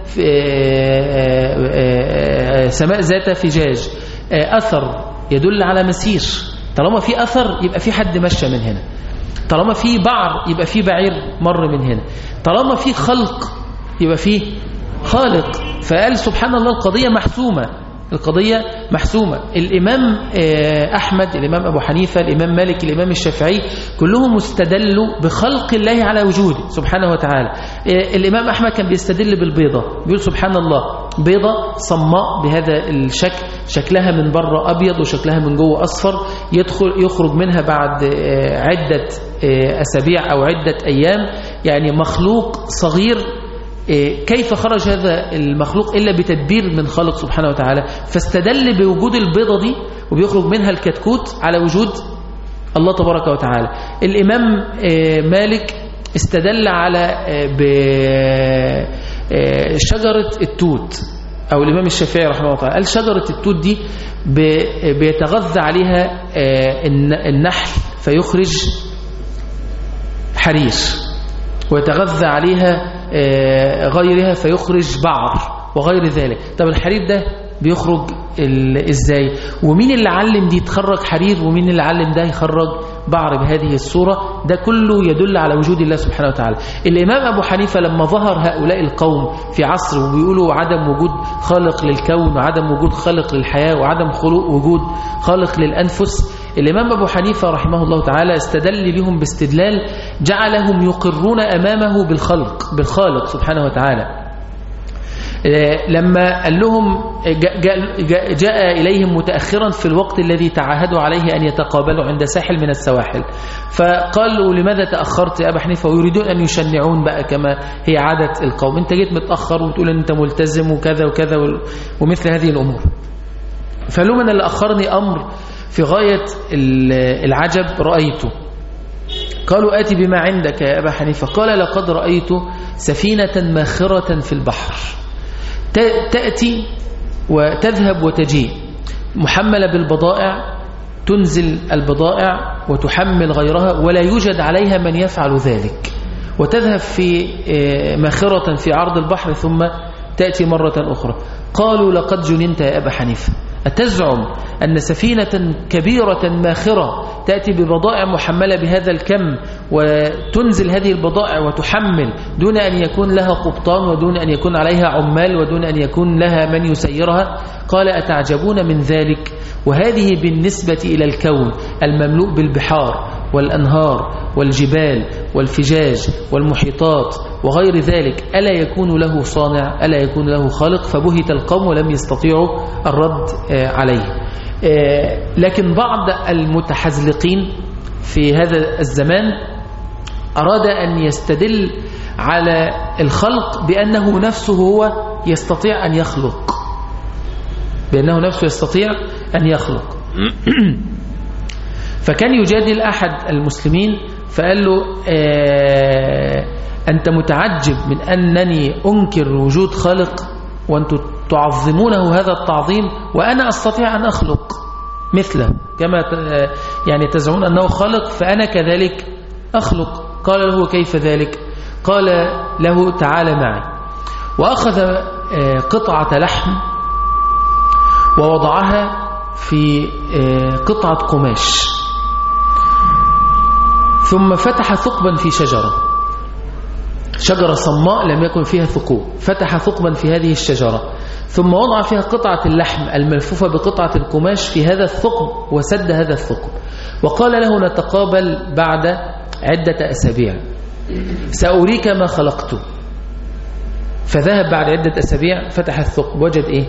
سماء ذات فجاج أثر يدل على مسير طالما في أثر يبقى في حد مشى من هنا طالما في بعر يبقى في بعير مر من هنا طالما في خلق يبقى في خالق فقال سبحان الله القضية محسومة القضية محسومة الإمام أحمد الإمام أبو حنيفة الإمام مالك الإمام الشافعي كلهم استدلوا بخلق الله على وجوده سبحانه وتعالى الإمام أحمد كان بيستدل بالبيضة بيقول سبحان الله بيضة صماء بهذا الشكل شكلها من بره أبيض وشكلها من جوه أصفر يدخل يخرج منها بعد عدة أسابيع أو عدة أيام يعني مخلوق صغير كيف خرج هذا المخلوق إلا بتدبير من خالق سبحانه وتعالى فاستدل بوجود البيضة دي وبيخرج منها الكتكوت على وجود الله تبارك وتعالى الإمام مالك استدل على شجرة التوت أو الإمام الشافعي رحمه الله تعالى قال شجرة التوت دي بيتغذى عليها النحل فيخرج حرير ويتغذى عليها غيرها فيخرج بعر وغير ذلك طب الحرير ده بيخرج ازاي ومين اللي علم دي تخرج حرير ومين اللي علم ده يخرج بعر بهذه الصورة ده كله يدل على وجود الله سبحانه وتعالى الإمام أبو حنيفة لما ظهر هؤلاء القوم في عصر وبيقولوا عدم وجود خالق للكون وعدم وجود خالق للحياة وعدم خلق وجود خالق للأنفس الإمام أبو حنيفة رحمه الله تعالى استدل لهم باستدلال جعلهم يقرون أمامه بالخلق بالخالق سبحانه وتعالى لما قال لهم جاء, جاء إليهم متأخرا في الوقت الذي تعاهدوا عليه أن يتقابلوا عند ساحل من السواحل فقالوا لماذا تأخرت يا أبا حنيفة ويريدون أن يشنعون بقى كما هي عادة القوم أنت جيت متأخر وتقول أن أنت ملتزم وكذا وكذا ومثل هذه الأمور فقالوا من اللي أخرني أمر في غاية العجب رأيته قالوا آتي بما عندك يا أبا حنيفة قال لقد رأيت سفينة ماخرة في البحر تأتي وتذهب وتجيء محملة بالبضائع تنزل البضائع وتحمل غيرها ولا يوجد عليها من يفعل ذلك وتذهب في ماخرة في عرض البحر ثم تأتي مرة أخرى قالوا لقد جننت يا أبا حنيفة أتزعم أن سفينة كبيرة ماخرة تأتي ببضائع محملة بهذا الكم وتنزل هذه البضائع وتحمل دون أن يكون لها قبطان ودون أن يكون عليها عمال ودون أن يكون لها من يسيرها قال أتعجبون من ذلك وهذه بالنسبة إلى الكون المملوء بالبحار والأنهار والجبال والفجاج والمحيطات وغير ذلك ألا يكون له صانع ألا يكون له خالق فبهت القوم ولم يستطيعوا الرد عليه لكن بعض المتحزلقين في هذا الزمان أراد أن يستدل على الخلق بأنه نفسه هو يستطيع أن يخلق بأنه نفسه يستطيع أن يخلق فكان يجادل أحد المسلمين فقال له آه أنت متعجب من أنني أنكر وجود خالق وأنتم تعظمونه هذا التعظيم وأنا أستطيع أن أخلق مثله كما يعني تزعمون أنه خالق فأنا كذلك أخلق قال له كيف ذلك قال له تعال معي وأخذ قطعة لحم ووضعها في قطعة قماش ثم فتح ثقبا في شجرة شجرة صماء لم يكن فيها ثقوب فتح ثقبا في هذه الشجرة ثم وضع فيها قطعة اللحم الملفوفة بقطعة القماش في هذا الثقب وسد هذا الثقب وقال له نتقابل بعد عدة أسابيع سأريك ما خلقت فذهب بعد عدة أسابيع فتح الثقب وجد إيه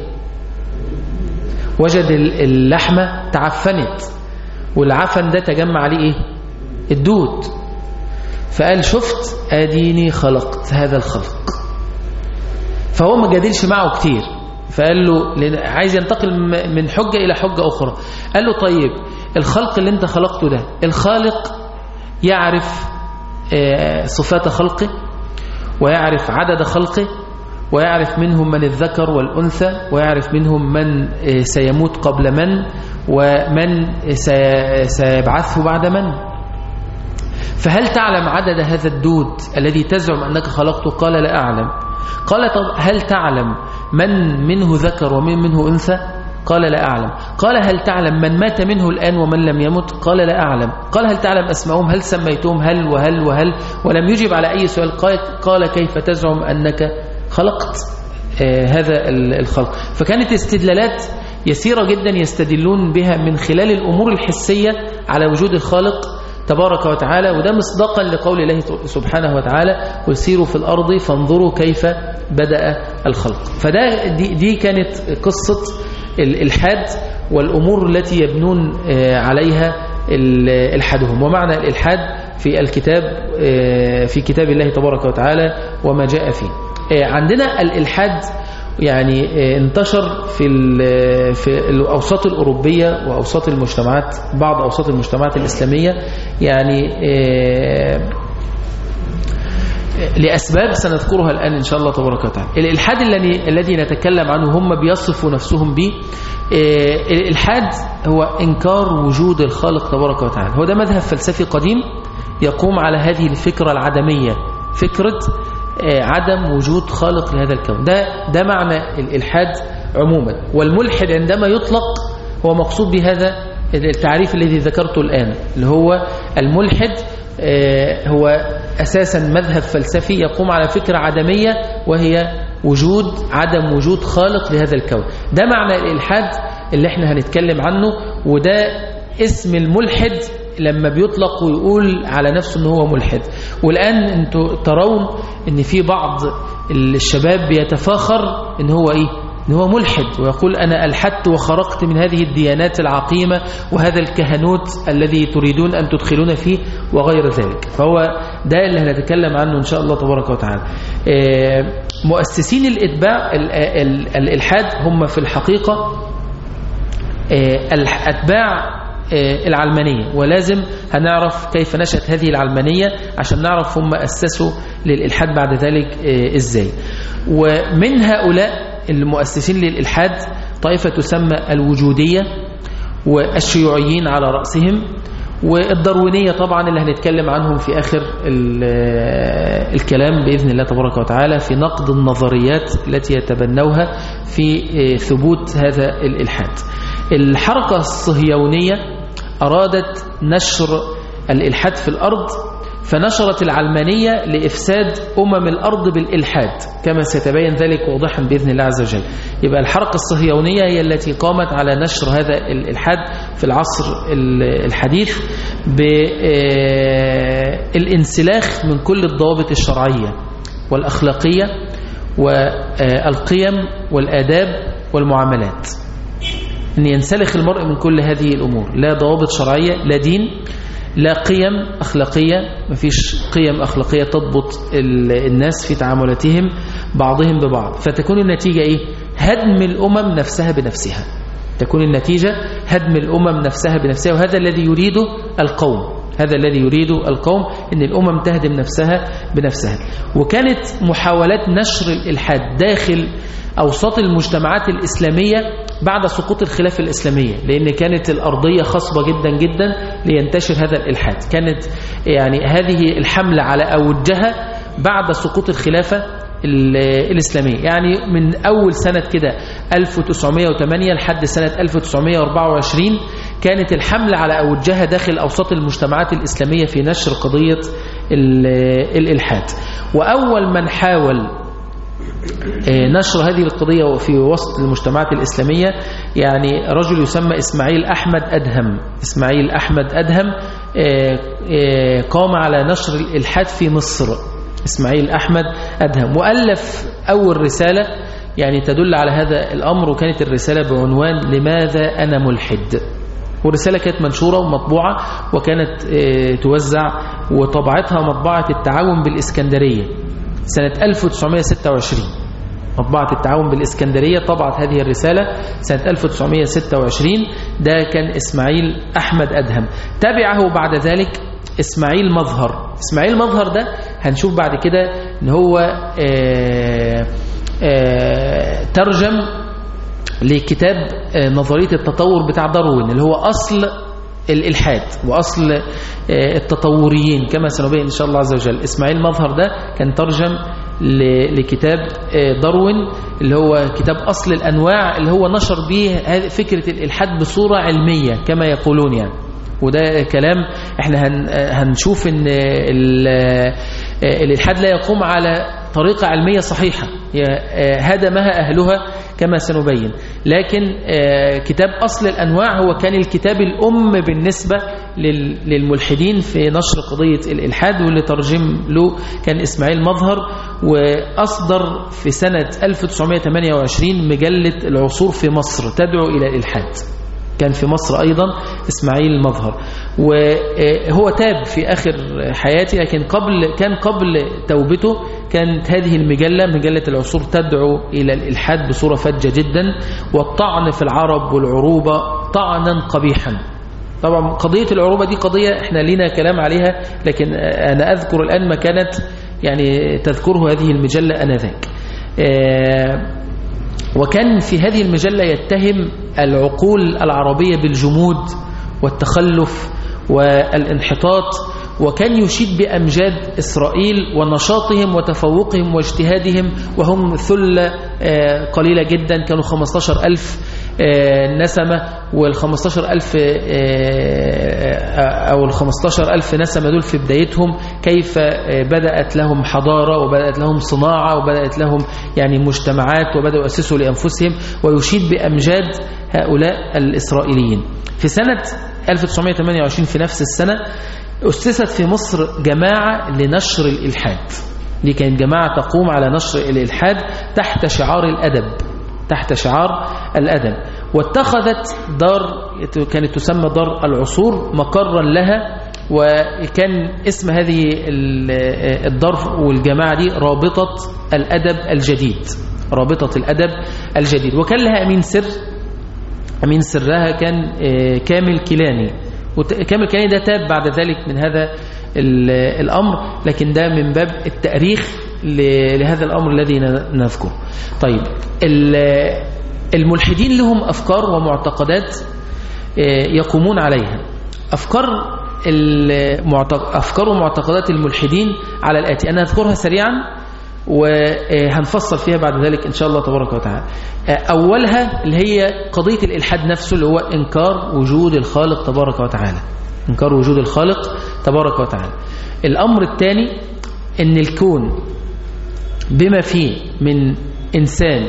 وجد اللحمة تعفنت والعفن ده تجمع عليه إيه الدود فقال شفت أديني خلقت هذا الخلق فهو ما جادلش معه كتير فقال له عايز ينتقل من حجة إلى حجة أخرى قال له طيب الخلق اللي انت خلقته ده الخالق يعرف صفات خلقه ويعرف عدد خلقه ويعرف منهم من الذكر والأنثى ويعرف منهم من سيموت قبل من ومن سيبعثه بعد من فهل تعلم عدد هذا الدود الذي تزعم أنك خلقته قال لا أعلم قال طب هل تعلم من منه ذكر ومن منه أنثى قال لا أعلم قال هل تعلم من مات منه الآن ومن لم يمت قال لا أعلم قال هل تعلم أسمائهم هل سميتهم هل وهل وهل ولم يجب على أي سؤال قال كيف تزعم أنك خلقت آه هذا الخلق فكانت استدلالات يسيرة جدا يستدلون بها من خلال الأمور الحسية على وجود الخالق تبارك وتعالى وده مصداقا لقول الله سبحانه وتعالى قل سيروا في الأرض فانظروا كيف بدأ الخلق فده دي, دي كانت قصة الإلحاد والأمور التي يبنون عليها الإلحادهم ومعنى الإلحاد في الكتاب في كتاب الله تبارك وتعالى وما جاء فيه عندنا الإلحاد يعني انتشر في في الاوساط الاوروبيه واوساط المجتمعات بعض اوساط المجتمعات الاسلاميه يعني لاسباب سنذكرها الان ان شاء الله تبارك وتعالى الالحاد الذي الذي نتكلم عنه هم بيصفوا نفسهم به الالحاد هو انكار وجود الخالق تبارك وتعالى هو ده مذهب فلسفي قديم يقوم على هذه الفكره العدميه فكره عدم وجود خالق لهذا الكون ده ده معنى الإلحاد عموما والملحد عندما يطلق هو مقصود بهذا التعريف الذي ذكرته الآن اللي هو الملحد هو أساسا مذهب فلسفي يقوم على فكرة عدمية وهي وجود عدم وجود خالق لهذا الكون ده معنى الإلحاد اللي احنا هنتكلم عنه وده اسم الملحد لما بيطلق ويقول على نفسه ان هو ملحد والآن انتوا ترون ان في بعض الشباب بيتفاخر ان هو ايه ان هو ملحد ويقول انا الحدت وخرقت من هذه الديانات العقيمة وهذا الكهنوت الذي تريدون ان تدخلون فيه وغير ذلك فهو ده اللي هنتكلم عنه ان شاء الله تبارك وتعالى مؤسسين الاتباع الالحاد هم في الحقيقة الاتباع العلمانية ولازم هنعرف كيف نشأت هذه العلمانية عشان نعرف هم أسسوا للإلحاد بعد ذلك إزاي ومن هؤلاء المؤسسين للإلحاد طائفة تسمى الوجودية والشيوعيين على رأسهم والدروينية طبعا اللي هنتكلم عنهم في آخر الكلام بإذن الله تبارك وتعالى في نقد النظريات التي يتبنوها في ثبوت هذا الإلحاد الحركة الصهيونية أرادت نشر الإلحاد في الأرض فنشرت العلمانية لإفساد أمم الأرض بالإلحاد كما سيتبين ذلك واضحا بإذن الله عز وجل يبقى الحركة الصهيونية هي التي قامت على نشر هذا الإلحاد في العصر الحديث بالانسلاخ من كل الضوابط الشرعية والأخلاقية والقيم والآداب والمعاملات أن ينسلخ المرء من كل هذه الأمور لا ضوابط شرعية لا دين لا قيم أخلاقية مفيش قيم أخلاقية تضبط الناس في تعاملاتهم بعضهم ببعض فتكون النتيجة إيه؟ هدم الأمم نفسها بنفسها تكون النتيجة هدم الأمم نفسها بنفسها وهذا الذي يريده القوم هذا الذي يريده القوم أن الأمم تهدم نفسها بنفسها وكانت محاولات نشر الإلحاد داخل أوساط المجتمعات الإسلامية بعد سقوط الخلافة الإسلامية لأن كانت الأرضية خصبة جدا جدا لينتشر هذا الإلحاد كانت يعني هذه الحملة على أوجها بعد سقوط الخلافة الإسلامية يعني من أول سنة كده 1908 لحد سنة 1924 كانت الحملة على أوجها داخل أوساط المجتمعات الإسلامية في نشر قضية الإلحاد وأول من حاول نشر هذه القضية في وسط المجتمعات الإسلامية يعني رجل يسمى إسماعيل أحمد أدهم إسماعيل أحمد أدهم قام على نشر الإلحاد في مصر إسماعيل أحمد أدهم وألف أول رسالة يعني تدل على هذا الأمر وكانت الرسالة بعنوان لماذا أنا ملحد والرسالة كانت منشورة ومطبوعة وكانت توزع وطبعتها مطبعة التعاون بالإسكندرية سنة 1926 مطبعة التعاون بالإسكندرية طبعت هذه الرسالة سنة 1926 ده كان إسماعيل أحمد أدهم تبعه بعد ذلك إسماعيل مظهر إسماعيل مظهر ده هنشوف بعد كده إن هو آآ آآ ترجم لكتاب نظرية التطور بتاع داروين اللي هو أصل الإلحاد وأصل التطوريين كما سنبين إن شاء الله عز وجل إسماعيل مظهر ده كان ترجم لكتاب داروين اللي هو كتاب أصل الأنواع اللي هو نشر به فكرة الإلحاد بصورة علمية كما يقولون يعني وده كلام احنا هنشوف ان الإلحاد لا يقوم على طريقة علمية صحيحة هدمها أهلها كما سنبين لكن كتاب أصل الأنواع هو كان الكتاب الأم بالنسبة للملحدين في نشر قضية الإلحاد واللي ترجم له كان إسماعيل مظهر وأصدر في سنة 1928 مجلة العصور في مصر تدعو إلى الإلحاد كان في مصر أيضا إسماعيل مظهر وهو تاب في آخر حياته لكن قبل كان قبل توبته كانت هذه المجلة مجلة العصور تدعو إلى الإلحاد بصورة فجة جدا والطعن في العرب والعروبة طعنا قبيحا طبعا قضية العروبة دي قضية احنا لنا كلام عليها لكن أنا أذكر الآن ما كانت يعني تذكره هذه المجلة أنذاك وكان في هذه المجلة يتهم العقول العربية بالجمود والتخلف والانحطاط وكان يشيد بأمجاد إسرائيل ونشاطهم وتفوقهم واجتهادهم وهم ثلة قليلة جدا كانوا 15 ألف نسمة وال15 ألف أو ال15 ألف نسمة دول في بدايتهم كيف بدأت لهم حضارة وبدأت لهم صناعة وبدأت لهم يعني مجتمعات وبدأوا يأسسوا لأنفسهم ويشيد بأمجاد هؤلاء الإسرائيليين في سنة 1928 في نفس السنة أسست في مصر جماعة لنشر الإلحاد دي كانت جماعة تقوم على نشر الإلحاد تحت شعار الأدب تحت شعار الأدب واتخذت دار كانت تسمى دار العصور مقرا لها وكان اسم هذه الدار والجماعة دي رابطة الأدب الجديد رابطة الأدب الجديد وكان لها أمين سر أمين سرها كان كامل كيلاني وكامل كيلاني ده تاب بعد ذلك من هذا الأمر لكن ده من باب التأريخ لهذا الأمر الذي نذكره طيب الملحدين لهم أفكار ومعتقدات يقومون عليها أفكار أفكار ومعتقدات الملحدين على الآتي أنا أذكرها سريعا وهنفصل فيها بعد ذلك إن شاء الله تبارك وتعالى أولها اللي هي قضية الإلحاد نفسه اللي هو إنكار وجود الخالق تبارك وتعالى إنكار وجود الخالق تبارك وتعالى الأمر الثاني أن الكون بما فيه من إنسان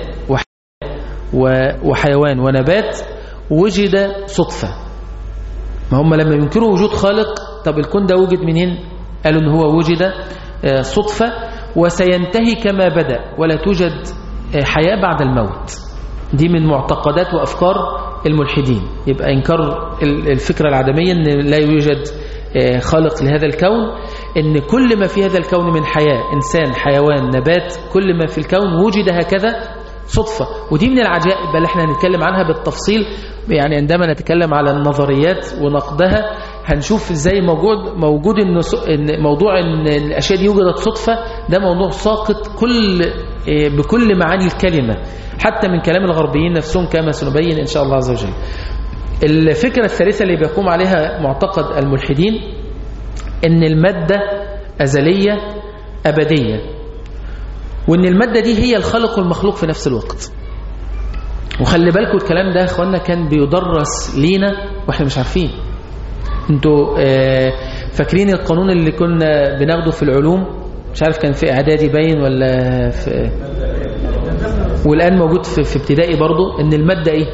وحيوان ونبات وجد صدفة ما هم لما ينكروا وجود خالق طب الكون ده وجد منين قالوا ان هو وجد صدفة وسينتهي كما بدأ ولا توجد حياة بعد الموت دي من معتقدات وأفكار الملحدين يبقى إنكار الفكرة العدمية أن لا يوجد خالق لهذا الكون ان كل ما في هذا الكون من حياة إنسان حيوان نبات كل ما في الكون وجد هكذا صدفة ودي من العجائب اللي احنا هنتكلم عنها بالتفصيل يعني عندما نتكلم على النظريات ونقدها هنشوف ازاي موجود موجود ان موضوع ان الاشياء دي وجدت صدفة ده موضوع ساقط كل بكل معاني الكلمة حتى من كلام الغربيين نفسهم كما سنبين ان شاء الله عز وجل الفكرة الثالثة اللي بيقوم عليها معتقد الملحدين ان المادة أزلية أبدية وإن المادة دي هي الخلق والمخلوق في نفس الوقت وخلي بالكم الكلام ده يا اخوانا كان بيدرس لينا واحنا مش عارفين انتوا آه، فاكرين القانون اللي كنا بناخده في العلوم مش عارف كان في اعدادي باين ولا في والان موجود في, في ابتدائي برضو ان الماده ايه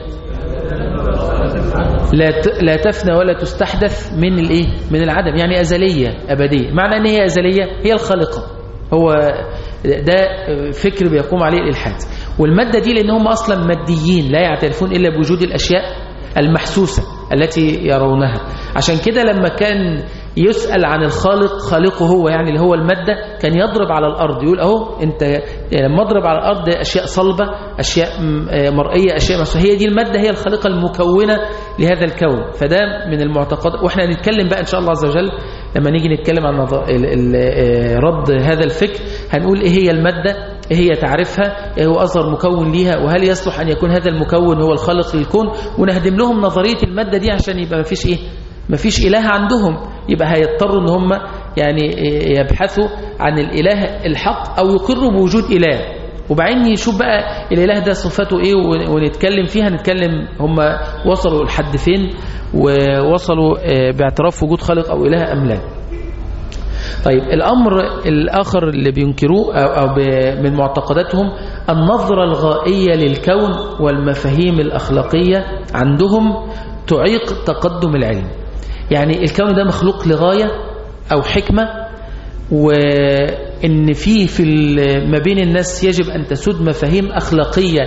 لا ت- لا تفنى ولا تستحدث من الايه من العدم يعني ازليه ابديه معنى ان هي ازليه هي الخالقه هو ده فكر بيقوم عليه الالحاد والماده دي لان هم اصلا ماديين لا يعترفون الا بوجود الاشياء المحسوسه التي يرونها عشان كده لما كان يسأل عن الخالق خالقه هو يعني اللي هو المادة كان يضرب على الأرض يقول أهو أنت لما اضرب على الأرض أشياء صلبة أشياء م- آه مرئية أشياء مسوية هي دي المادة هي الخالقة المكونة لهذا الكون فده من المعتقد وإحنا هنتكلم بقى إن شاء الله عز وجل لما نيجي نتكلم عن نظ- ال- ال- آه رد هذا الفكر هنقول إيه هي المادة إيه هي تعرفها إيه هو أصغر مكون ليها وهل يصلح أن يكون هذا المكون هو الخالق للكون ونهدم لهم نظرية المادة دي عشان يبقى ما فيش إيه مفيش إله عندهم يبقى هيضطروا ان هم يعني يبحثوا عن الإله الحق أو يقروا بوجود إله وبعدين يشوف بقى الإله ده صفاته إيه ون- ونتكلم فيها نتكلم هم وصلوا لحد فين ووصلوا آه، باعتراف وجود خالق أو إله أم لا طيب الأمر الآخر اللي بينكروه أو أو ب- من معتقداتهم النظرة الغائية للكون والمفاهيم الأخلاقية عندهم تعيق تقدم العلم يعني الكون ده مخلوق لغاية أو حكمة وإن في في ال- ما بين الناس يجب أن تسود مفاهيم أخلاقية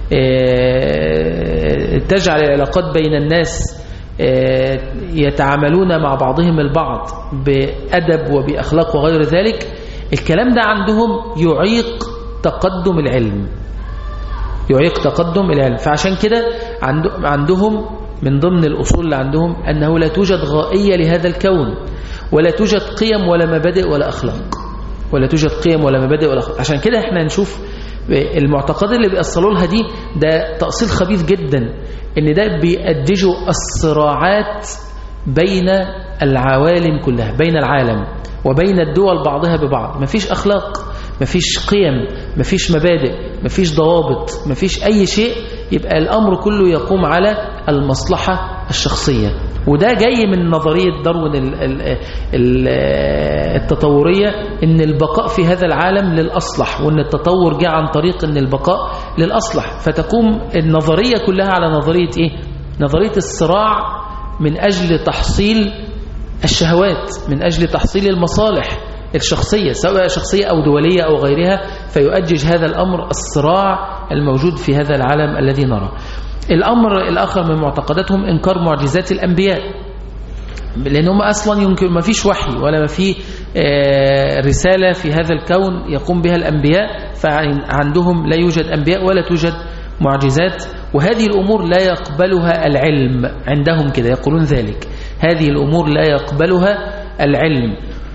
آه، تجعل العلاقات بين الناس آه، يتعاملون مع بعضهم البعض بأدب وبأخلاق وغير ذلك الكلام ده عندهم يعيق تقدم العلم يعيق تقدم العلم فعشان كده عنده- عندهم من ضمن الأصول اللي عندهم أنه لا توجد غائية لهذا الكون ولا توجد قيم ولا مبادئ ولا أخلاق ولا توجد قيم ولا مبادئ ولا أخلاق عشان كده احنا نشوف المعتقدات اللي بيأصلوا لها دي ده تأصيل خبيث جدا ان ده بيأدجوا الصراعات بين العوالم كلها بين العالم وبين الدول بعضها ببعض مفيش أخلاق مفيش قيم مفيش مبادئ مفيش ضوابط مفيش أي شيء يبقى الأمر كله يقوم على المصلحة الشخصية وده جاي من نظرية داروين ال- ال- ال- التطورية ان البقاء في هذا العالم للأصلح وان التطور جاء عن طريق ان البقاء للأصلح فتقوم النظرية كلها على نظرية ايه نظرية الصراع من أجل تحصيل الشهوات من أجل تحصيل المصالح الشخصية سواء شخصية أو دولية أو غيرها فيؤجج هذا الأمر الصراع الموجود في هذا العالم الذي نرى الأمر الآخر من معتقداتهم إنكار معجزات الأنبياء لأن هم أصلا يمكن ما فيش وحي ولا ما في آه، رسالة في هذا الكون يقوم بها الأنبياء فعندهم لا يوجد أنبياء ولا توجد معجزات وهذه الأمور لا يقبلها العلم عندهم كده يقولون ذلك هذه الأمور لا يقبلها العلم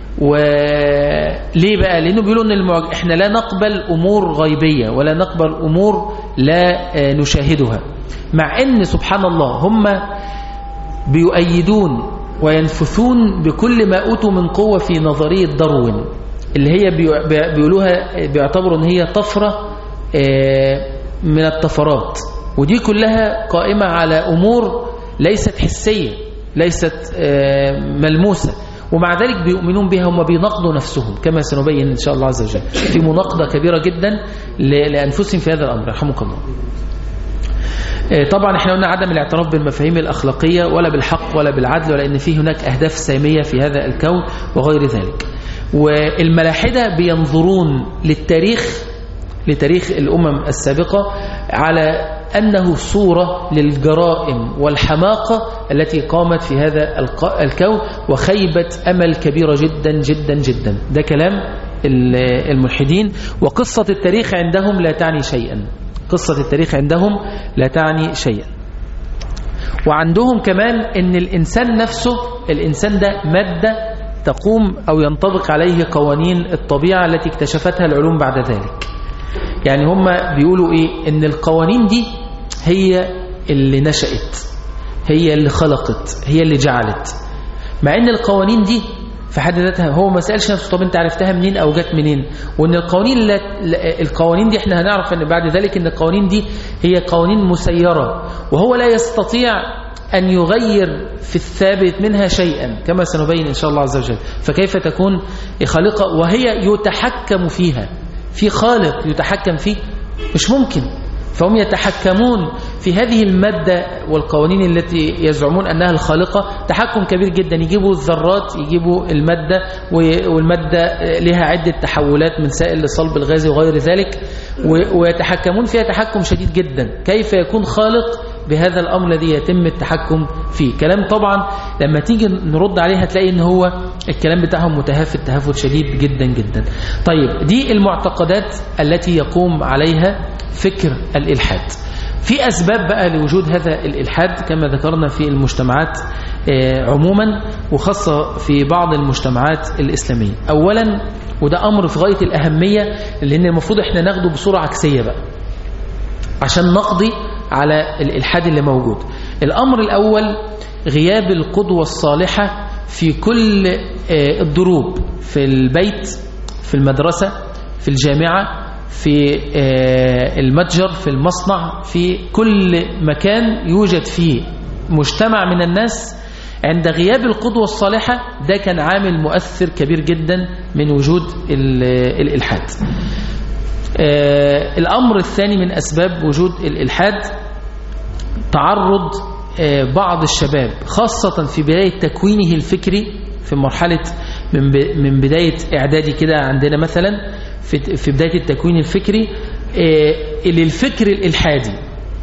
وليه بقى لأنه بيقولوا أن المعج... إحنا لا نقبل أمور غيبية ولا نقبل أمور لا آه، نشاهدها مع أن سبحان الله هم بيؤيدون وينفثون بكل ما أوتوا من قوة في نظرية داروين اللي هي بيع- بيع- بيقولوها بيعتبروا ان هي طفرة آه، من الطفرات ودي كلها قائمة على أمور ليست حسية ليست آه، ملموسة ومع ذلك بيؤمنون بها هم بيناقضوا نفسهم كما سنبين إن شاء الله عز وجل في مناقضة كبيرة جدا ل- لأنفسهم في هذا الأمر رحمك الله آه، طبعا احنا قلنا عدم الاعتراف بالمفاهيم الأخلاقية ولا بالحق ولا بالعدل ولا ان فيه هناك أهداف سامية في هذا الكون وغير ذلك والملاحدة بينظرون للتاريخ لتاريخ الأمم السابقة على أنه صورة للجرائم والحماقة التي قامت في هذا الق- الكون وخيبة أمل كبيرة جدا جدا جدا ده كلام ال- الملحدين وقصة التاريخ عندهم لا تعني شيئا قصة التاريخ عندهم لا تعني شيئا وعندهم كمان ان الانسان نفسه الانسان ده مادة تقوم او ينطبق عليه قوانين الطبيعة التي اكتشفتها العلوم بعد ذلك يعني هم بيقولوا ايه ان القوانين دي هي اللي نشأت هي اللي خلقت هي اللي جعلت مع ان القوانين دي في حد ذاتها هو ما سألش نفسه طب انت عرفتها منين او جت منين وان القوانين لا القوانين دي احنا هنعرف ان بعد ذلك ان القوانين دي هي قوانين مسيرة وهو لا يستطيع أن يغير في الثابت منها شيئا كما سنبين إن شاء الله عز وجل فكيف تكون خالقة وهي يتحكم فيها في خالق يتحكم فيه مش ممكن فهم يتحكمون في هذه المادة والقوانين التي يزعمون أنها الخالقة تحكم كبير جدا يجيبوا الذرات يجيبوا المادة والمادة لها عدة تحولات من سائل لصلب الغاز وغير ذلك ويتحكمون فيها تحكم شديد جدا كيف يكون خالق بهذا الأمر الذي يتم التحكم فيه كلام طبعا لما تيجي نرد عليه هتلاقي ان هو الكلام بتاعهم متهافت تهافت شديد جدا جدا طيب دي المعتقدات التي يقوم عليها فكر الإلحاد في أسباب بقى لوجود هذا الإلحاد كما ذكرنا في المجتمعات عموما وخاصة في بعض المجتمعات الإسلامية أولا وده أمر في غاية الأهمية لأن المفروض احنا ناخده بصورة عكسية بقى عشان نقضي على الإلحاد اللي موجود الأمر الأول غياب القدوة الصالحة في كل الضروب في البيت في المدرسة في الجامعة في المتجر في المصنع في كل مكان يوجد فيه مجتمع من الناس عند غياب القدوة الصالحة ده كان عامل مؤثر كبير جدا من وجود الإلحاد الأمر الثاني من أسباب وجود الإلحاد تعرض بعض الشباب خاصة في بداية تكوينه الفكري في مرحلة من بداية إعدادي كده عندنا مثلا في بداية التكوين الفكري للفكر الإلحادي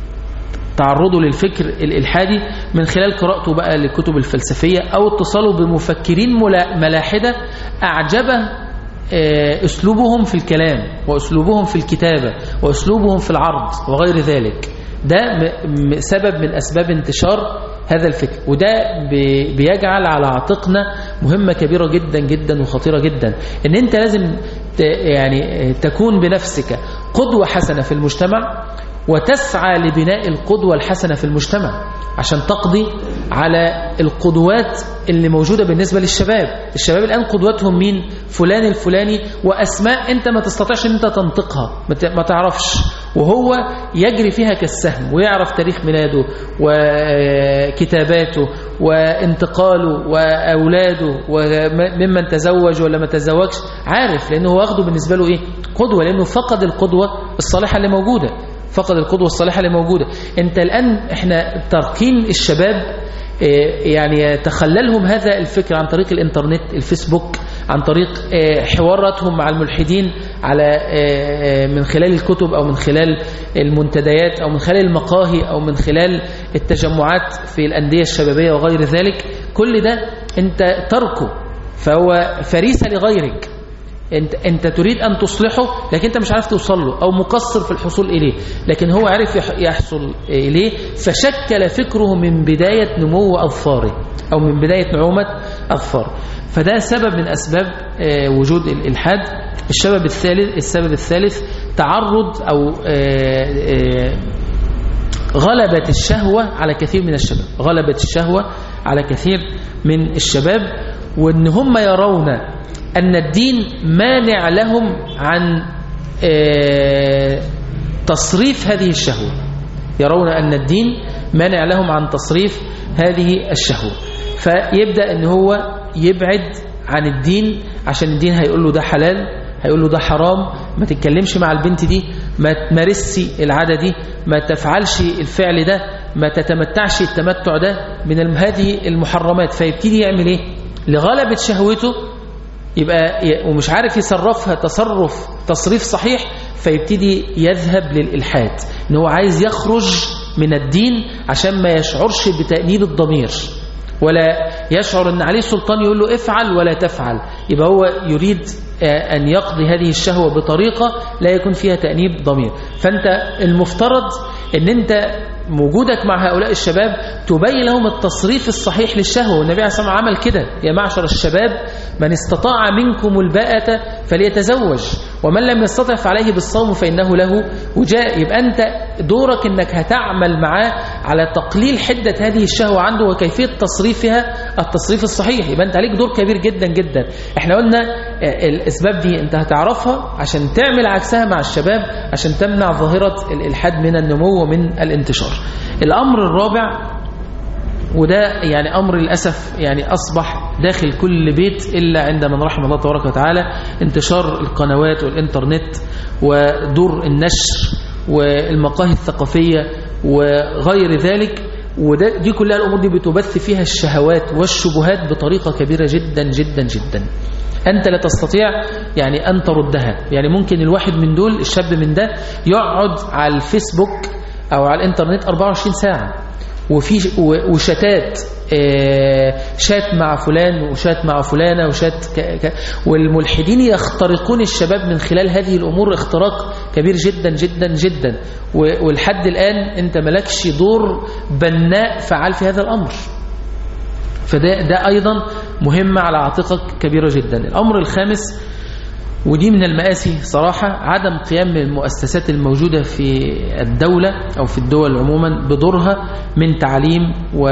تعرضه للفكر الإلحادي من خلال قراءته بقى للكتب الفلسفية أو اتصاله بمفكرين ملاحدة أعجبه أسلوبهم في الكلام وأسلوبهم في الكتابة وأسلوبهم في العرض وغير ذلك ده سبب من أسباب انتشار هذا الفكر وده بيجعل على عاتقنا مهمة كبيرة جدا جدا وخطيرة جدا ان انت لازم يعني تكون بنفسك قدوة حسنة في المجتمع وتسعى لبناء القدوة الحسنة في المجتمع عشان تقضي على القدوات اللي موجودة بالنسبة للشباب الشباب الآن قدوتهم مين فلان الفلاني وأسماء أنت ما تستطيعش أن أنت تنطقها ما تعرفش وهو يجري فيها كالسهم ويعرف تاريخ ميلاده وكتاباته وانتقاله وأولاده وممن تزوج ولا ما تزوجش عارف لأنه واخده بالنسبة له إيه قدوة لأنه فقد القدوة الصالحة اللي موجودة فقد القدوة الصالحة اللي موجودة انت الآن احنا تركين الشباب يعني تخللهم هذا الفكر عن طريق الانترنت الفيسبوك عن طريق حواراتهم مع الملحدين على من خلال الكتب أو من خلال المنتديات أو من خلال المقاهي أو من خلال التجمعات في الأندية الشبابية وغير ذلك كل ده انت تركه فهو فريسة لغيرك انت, انت تريد أن تصلحه لكن انت مش عارف توصل له أو مقصر في الحصول إليه لكن هو عرف يحصل إليه فشكل فكره من بداية نمو أظفاره أو من بداية نعومة أظفاره فده سبب من أسباب وجود الإلحاد السبب الثالث السبب الثالث تعرض أو غلبت الشهوة على كثير من الشباب غلبت الشهوة على كثير من الشباب وان هم يرون أن الدين مانع لهم عن تصريف هذه الشهوة يرون أن الدين مانع لهم عن تصريف هذه الشهوة فيبدأ أن هو يبعد عن الدين عشان الدين هيقول له ده حلال هيقول له ده حرام ما تتكلمش مع البنت دي ما تمارسش العادة دي ما تفعلش الفعل ده ما تتمتعش التمتع ده من هذه المحرمات فيبتدي يعمل ايه لغلبة شهوته يبقى ومش عارف يصرفها تصرف تصريف صحيح فيبتدي يذهب للإلحاد ان هو عايز يخرج من الدين عشان ما يشعرش بتأنيب الضمير ولا يشعر ان عليه سلطان يقول له افعل ولا تفعل يبقى هو يريد أن يقضي هذه الشهوة بطريقة لا يكون فيها تأنيب ضمير فأنت المفترض أن أنت وجودك مع هؤلاء الشباب تبين لهم التصريف الصحيح للشهوة والنبي عليه الصلاة والسلام عمل كده يا معشر الشباب من استطاع منكم الباءة فليتزوج ومن لم يستطع فعليه بالصوم فإنه له وجاء يبقى أنت دورك أنك هتعمل معاه على تقليل حدة هذه الشهوة عنده وكيفية تصريفها التصريف الصحيح يبقى انت عليك دور كبير جدا جدا احنا قلنا الاسباب دي انت هتعرفها عشان تعمل عكسها مع الشباب عشان تمنع ظاهرة الالحاد من النمو ومن الانتشار الامر الرابع وده يعني أمر للأسف يعني أصبح داخل كل بيت إلا عند من رحم الله تبارك وتعالى انتشار القنوات والإنترنت ودور النشر والمقاهي الثقافية وغير ذلك وده دي كلها الأمور دي بتبث فيها الشهوات والشبهات بطريقة كبيرة جدا جدا جدا أنت لا تستطيع يعني أن تردها يعني ممكن الواحد من دول الشاب من ده يقعد على الفيسبوك أو على الإنترنت 24 ساعة وفي وشتات شات مع فلان وشات مع فلانة وشات ك... ك... والملحدين يخترقون الشباب من خلال هذه الأمور اختراق كبير جدا جدا جدا والحد الآن أنت ملكش دور بناء فعال في هذا الأمر فده ده أيضا مهمة على عاتقك كبيرة جدا الأمر الخامس ودي من المآسي صراحة عدم قيام المؤسسات الموجودة في الدولة أو في الدول عموما بدورها من تعليم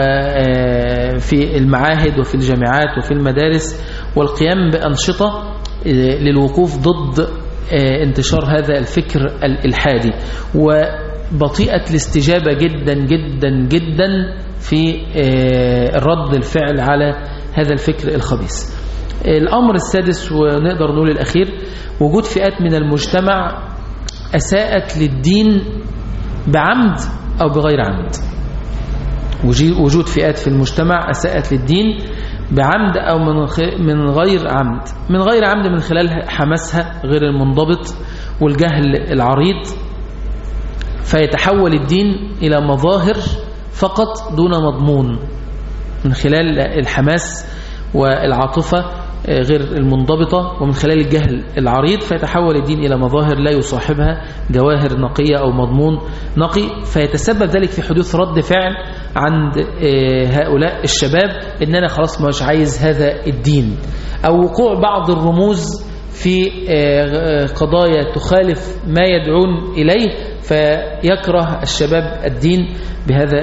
وفي المعاهد وفي الجامعات وفي المدارس والقيام بأنشطة للوقوف ضد انتشار هذا الفكر الإلحادي وبطيئة الاستجابة جدا جدا جدا في الرد الفعل على هذا الفكر الخبيث الأمر السادس ونقدر نقول الأخير وجود فئات من المجتمع أساءت للدين بعمد أو بغير عمد وجود فئات في المجتمع أساءت للدين بعمد أو من غير عمد من غير عمد من خلال حماسها غير المنضبط والجهل العريض فيتحول الدين إلى مظاهر فقط دون مضمون من خلال الحماس والعاطفة غير المنضبطة ومن خلال الجهل العريض فيتحول الدين إلى مظاهر لا يصاحبها جواهر نقية أو مضمون نقي فيتسبب ذلك في حدوث رد فعل عند هؤلاء الشباب إن أنا خلاص مش عايز هذا الدين أو وقوع بعض الرموز في قضايا تخالف ما يدعون إليه فيكره الشباب الدين بهذا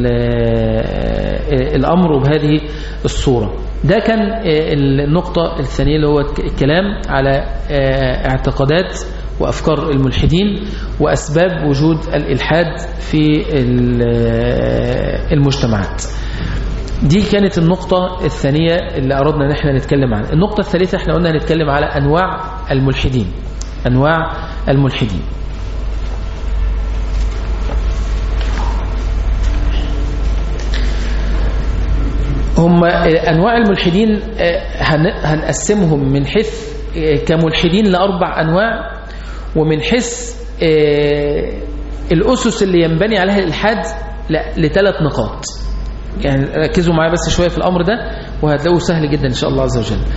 الأمر وبهذه الصورة ده كان النقطة الثانية اللي هو الكلام على اعتقادات وأفكار الملحدين وأسباب وجود الإلحاد في المجتمعات دي كانت النقطة الثانية اللي أردنا ان احنا نتكلم عنها النقطة الثالثة احنا قلنا نتكلم على أنواع الملحدين أنواع الملحدين هم أنواع الملحدين هنقسمهم من حيث كملحدين لأربع أنواع ومن حيث الأسس اللي ينبني عليها الإلحاد لثلاث نقاط يعني ركزوا معايا بس شوية في الأمر ده وهتلاقوه سهل جدا إن شاء الله عز وجل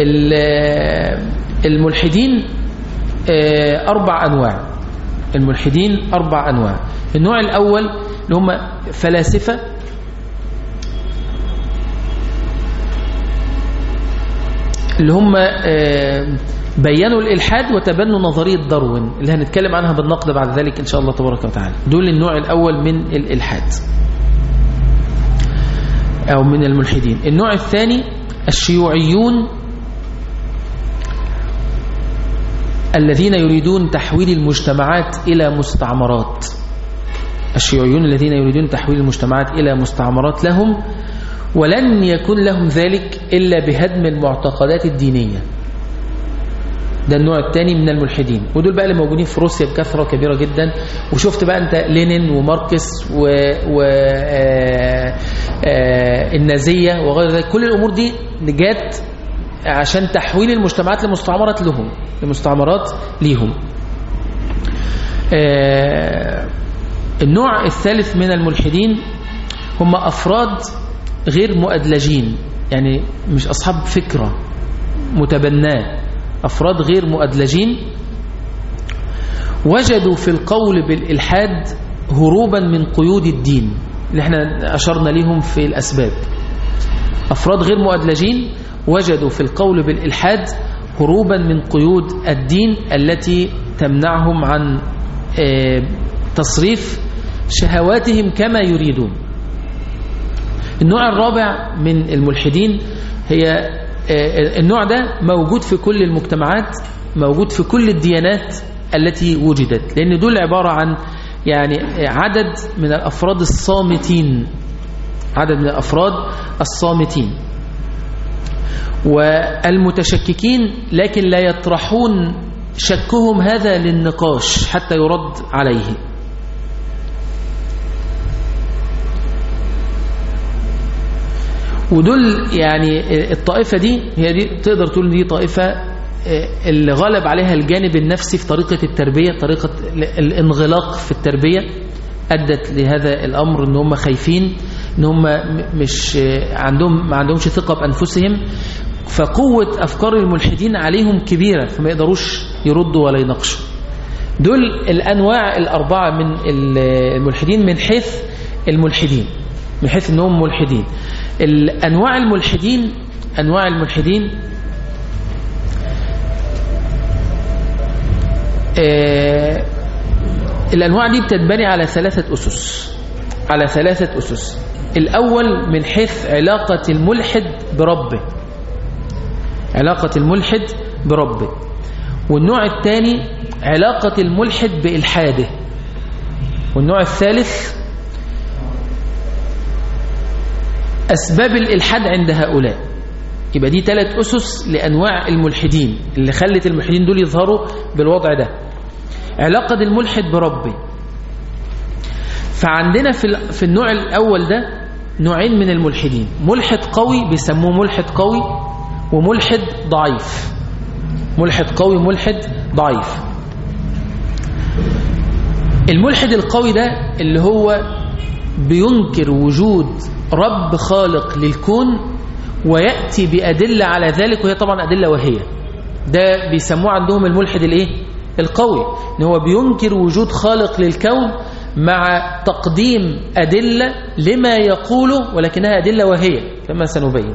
الملحدين أربع أنواع الملحدين أربع أنواع النوع الأول اللي هم فلاسفة اللي هم بينوا الإلحاد وتبنوا نظرية داروين اللي هنتكلم عنها بالنقد بعد ذلك إن شاء الله تبارك وتعالى دول النوع الأول من الإلحاد أو من الملحدين النوع الثاني الشيوعيون الذين يريدون تحويل المجتمعات إلى مستعمرات الشيوعيون الذين يريدون تحويل المجتمعات إلى مستعمرات لهم ولن يكون لهم ذلك إلا بهدم المعتقدات الدينية ده النوع الثاني من الملحدين ودول بقى اللي موجودين في روسيا بكثرة كبيرة جدا وشفت بقى انت لينين وماركس و, و... آ... آ... النازية وغير ذلك كل الأمور دي جات عشان تحويل المجتمعات لمستعمرات لهم لمستعمرات ليهم آ... النوع الثالث من الملحدين هم أفراد غير مؤدلجين يعني مش أصحاب فكرة متبناه أفراد غير مؤدلجين وجدوا في القول بالإلحاد هروبا من قيود الدين اللي احنا أشرنا لهم في الأسباب أفراد غير مؤدلجين وجدوا في القول بالإلحاد هروبا من قيود الدين التي تمنعهم عن تصريف شهواتهم كما يريدون النوع الرابع من الملحدين هي النوع ده موجود في كل المجتمعات موجود في كل الديانات التي وجدت لأن دول عبارة عن يعني عدد من الأفراد الصامتين عدد من الأفراد الصامتين والمتشككين لكن لا يطرحون شكهم هذا للنقاش حتى يرد عليه ودول يعني الطائفة دي هي دي تقدر تقول دي طائفة اللي غلب عليها الجانب النفسي في طريقة التربية طريقة الانغلاق في التربية أدت لهذا الأمر ان هم خايفين ان هم مش عندهم ما عندهمش ثقة بأنفسهم فقوة أفكار الملحدين عليهم كبيرة فما يقدروش يردوا ولا يناقشوا دول الأنواع الأربعة من الملحدين من حيث الملحدين من حيث أنهم ملحدين الأنواع الملحدين أنواع الملحدين آه الأنواع دي بتتبني على ثلاثة أسس على ثلاثة أسس الأول من حيث علاقة الملحد بربه علاقة الملحد بربه والنوع الثاني علاقة الملحد بإلحاده والنوع الثالث أسباب الإلحاد عند هؤلاء يبقى دي ثلاث أسس لأنواع الملحدين اللي خلت الملحدين دول يظهروا بالوضع ده علاقة الملحد بربه فعندنا في في النوع الأول ده نوعين من الملحدين ملحد قوي بيسموه ملحد قوي وملحد ضعيف ملحد قوي ملحد ضعيف الملحد القوي ده اللي هو بينكر وجود رب خالق للكون ويأتي بأدلة على ذلك وهي طبعا أدلة وهية ده بيسموه عندهم الملحد الايه القوي ان هو بينكر وجود خالق للكون مع تقديم أدلة لما يقوله ولكنها أدلة وهية كما سنبين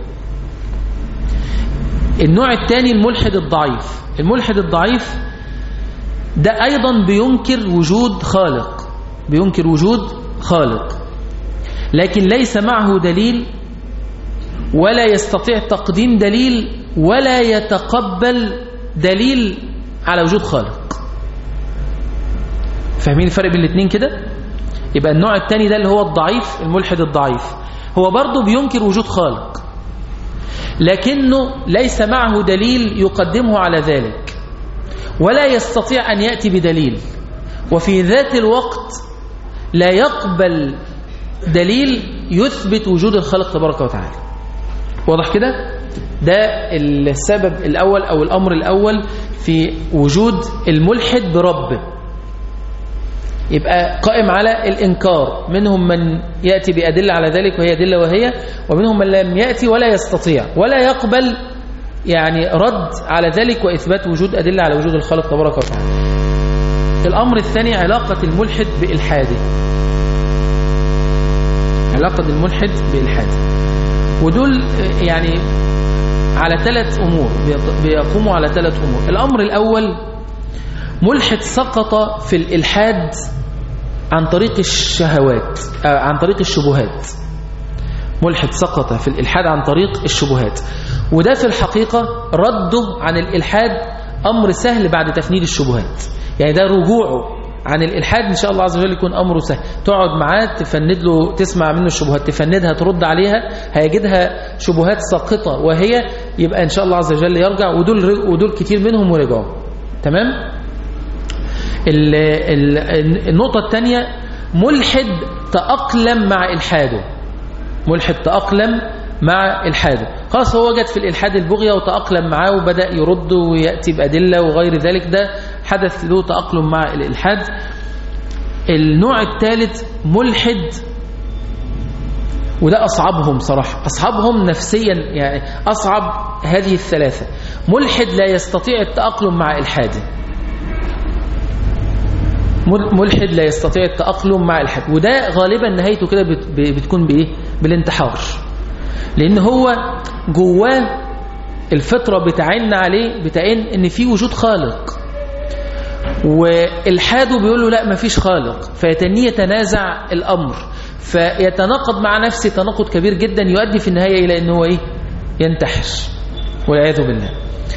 النوع الثاني الملحد الضعيف الملحد الضعيف ده أيضا بينكر وجود خالق بينكر وجود خالق لكن ليس معه دليل ولا يستطيع تقديم دليل ولا يتقبل دليل على وجود خالق فاهمين الفرق بين الاثنين كده يبقى النوع الثاني ده اللي هو الضعيف الملحد الضعيف هو برضه بينكر وجود خالق لكنه ليس معه دليل يقدمه على ذلك ولا يستطيع أن يأتي بدليل وفي ذات الوقت لا يقبل دليل يثبت وجود الخالق تبارك وتعالى واضح كده ده السبب الأول أو الأمر الأول في وجود الملحد بربه يبقى قائم على الإنكار منهم من يأتي بأدلة على ذلك وهي أدلة وهي ومنهم من لم يأتي ولا يستطيع ولا يقبل يعني رد على ذلك وإثبات وجود أدلة على وجود الخالق تبارك وتعالى الأمر الثاني علاقة الملحد بإلحاده علاقة الملحد بإلحاده ودول يعني على ثلاث أمور بيقوموا على ثلاث أمور الأمر الأول ملحد سقط في الإلحاد عن طريق الشهوات عن طريق الشبهات ملحد سقط في الإلحاد عن طريق الشبهات وده في الحقيقة رده عن الإلحاد أمر سهل بعد تفنيد الشبهات يعني ده رجوعه عن الإلحاد إن شاء الله عز وجل يكون أمره سهل تقعد معاه تفند له تسمع منه الشبهات تفندها ترد عليها هيجدها شبهات ساقطة وهي يبقى إن شاء الله عز وجل يرجع ودول, ودول كتير منهم ورجعوا تمام ال ال النقطة الثانية ملحد تأقلم مع إلحاده ملحد تأقلم مع إلحاده خلاص هو وجد في الإلحاد البغية وتأقلم معاه وبدأ يرد ويأتي بأدلة وغير ذلك ده حدث له تأقلم مع الإلحاد النوع الثالث ملحد وده أصعبهم صراحة أصعبهم نفسيا يعني أصعب هذه الثلاثة ملحد لا يستطيع التأقلم مع إلحاده ملحد لا يستطيع التأقلم مع الحد وده غالبا نهايته كده بتكون بإيه بالانتحار لأن هو جواه الفطرة بتعين عليه بتعين ان في وجود خالق والحاده بيقول له لا مفيش خالق فيتنيه يتنازع الأمر فيتناقض مع نفسه تناقض كبير جدا يؤدي في النهاية إلى أنه إيه ينتحر والعياذ بالله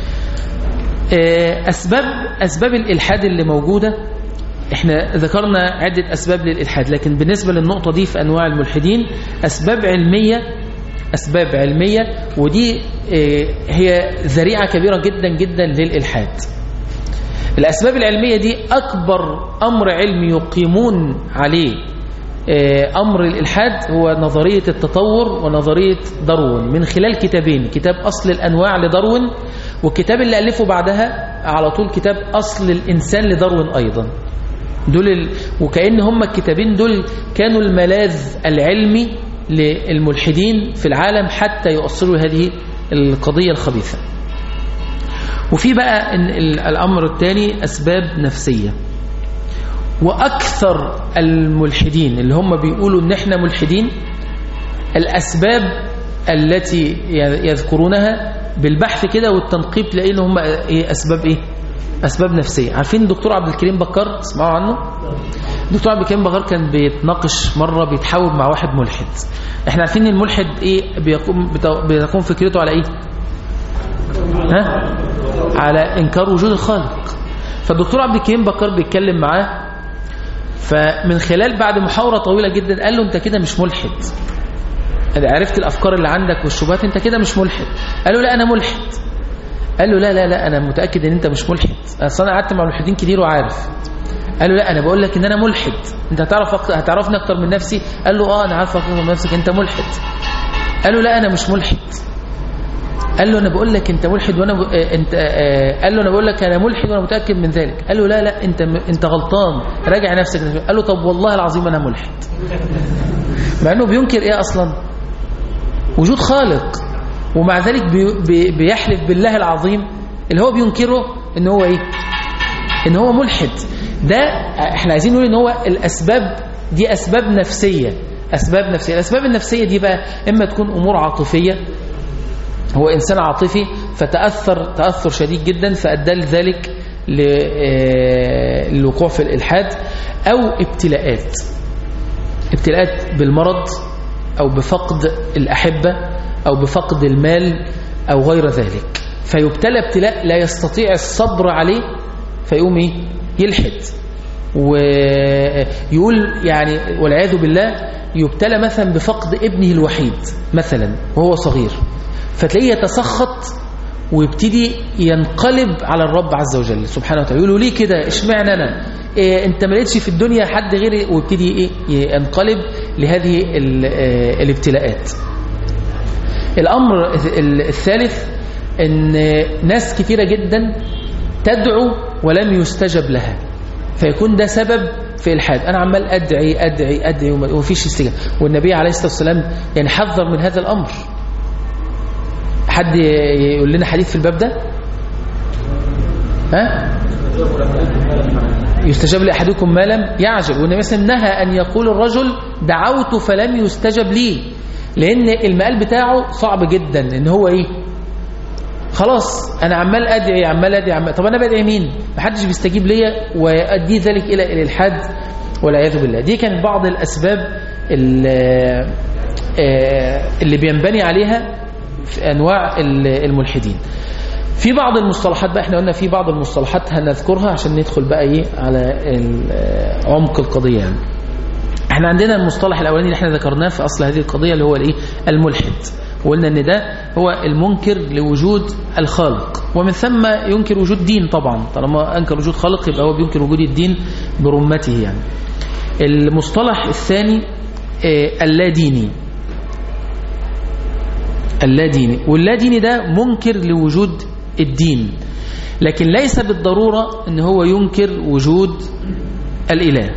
أسباب أسباب الإلحاد اللي موجودة احنا ذكرنا عدة أسباب للإلحاد لكن بالنسبة للنقطة دي في أنواع الملحدين أسباب علمية أسباب علمية ودي هي ذريعة كبيرة جدا جدا للإلحاد الأسباب العلمية دي أكبر أمر علمي يقيمون عليه أمر الإلحاد هو نظرية التطور ونظرية داروين من خلال كتابين كتاب أصل الأنواع لداروين والكتاب اللي ألفه بعدها على طول كتاب أصل الإنسان لداروين أيضا دول ال... وكأن هم الكتابين دول كانوا الملاذ العلمي للملحدين في العالم حتى يؤصلوا هذه القضية الخبيثة وفي بقى الأمر الثاني أسباب نفسية وأكثر الملحدين اللي هم بيقولوا إن احنا ملحدين الأسباب التي يذكرونها بالبحث كده والتنقيب تلاقي ان هم ايه اسباب ايه اسباب نفسيه عارفين الدكتور عبد الكريم بكار تسمعوا عنه الدكتور عبد الكريم بكار كان بيتناقش مره بيتحاور مع واحد ملحد احنا عارفين ان الملحد ايه بيقوم بتكون فكرته على ايه ها على انكار وجود الخالق فالدكتور عبد الكريم بكار بيتكلم معاه فمن خلال بعد محاورة طويلة جدا قال له انت كده مش ملحد عرفت الأفكار اللي عندك والشبهات انت كده مش ملحد قال له لا أنا ملحد قال له لا لا لا أنا متأكد ان انت مش ملحد أصل أنا قعدت مع ملحدين كتير وعارف قال له لا أنا بقول لك ان أنا ملحد انت هتعرف أكتر هتعرفني أكتر من نفسي قال له اه أنا عارف أكتر من نفسك انت ملحد قال له لا أنا مش ملحد قال له انا بقول لك انت ملحد وانا ب... انت قال له انا بقول لك انا ملحد وانا متاكد من ذلك قال له لا لا انت م... انت غلطان راجع نفسك قال له طب والله العظيم انا ملحد مع انه بينكر ايه اصلا وجود خالق ومع ذلك بي... بي... بيحلف بالله العظيم اللي هو بينكره ان هو ايه ان هو ملحد ده احنا عايزين نقول ان هو الاسباب دي اسباب نفسيه اسباب نفسيه الاسباب النفسيه دي بقى اما تكون امور عاطفيه هو إنسان عاطفي فتأثر تأثر شديد جدا فأدى لذلك للوقوع في الإلحاد أو ابتلاءات ابتلاءات بالمرض أو بفقد الأحبة أو بفقد المال أو غير ذلك فيبتلى ابتلاء لا يستطيع الصبر عليه فيقوم إيه؟ يلحد ويقول يعني والعياذ بالله يبتلى مثلا بفقد ابنه الوحيد مثلا وهو صغير فتلاقيه يتسخط ويبتدي ينقلب على الرب عز وجل سبحانه وتعالى يقولوا ليه كده اشمعنى انا إيه انت ما لقيتش في الدنيا حد غيري ويبتدي ايه ينقلب لهذه الابتلاءات الامر الثالث ان ناس كثيره جدا تدعو ولم يستجب لها فيكون ده سبب في الحاد انا عمال ادعي ادعي ادعي ومفيش استجابه والنبي عليه الصلاه والسلام يعني حذر من هذا الامر حد يقول لنا حديث في الباب ده ها يستجاب لأحدكم ما لم يعجل والنبي مثلا نهى أن يقول الرجل دعوت فلم يستجب لي لأن المقال بتاعه صعب جدا إن هو إيه خلاص أنا عمال أدعي عمال أدعي عمال طب أنا بدعي مين محدش بيستجيب ليا ويؤدي ذلك إلى الإلحاد والعياذ بالله دي كانت بعض الأسباب اللي بينبني عليها في أنواع الملحدين في بعض المصطلحات بقى احنا قلنا في بعض المصطلحات هنذكرها عشان ندخل بقى ايه على عمق القضية يعني احنا عندنا المصطلح الاولاني اللي احنا ذكرناه في اصل هذه القضية اللي هو الايه الملحد وقلنا ان ده هو المنكر لوجود الخالق ومن ثم ينكر وجود دين طبعا طالما انكر وجود خالق يبقى هو بينكر وجود الدين برمته يعني المصطلح الثاني اه اللاديني اللاديني واللاديني ده منكر لوجود الدين لكن ليس بالضرورة ان هو ينكر وجود الإله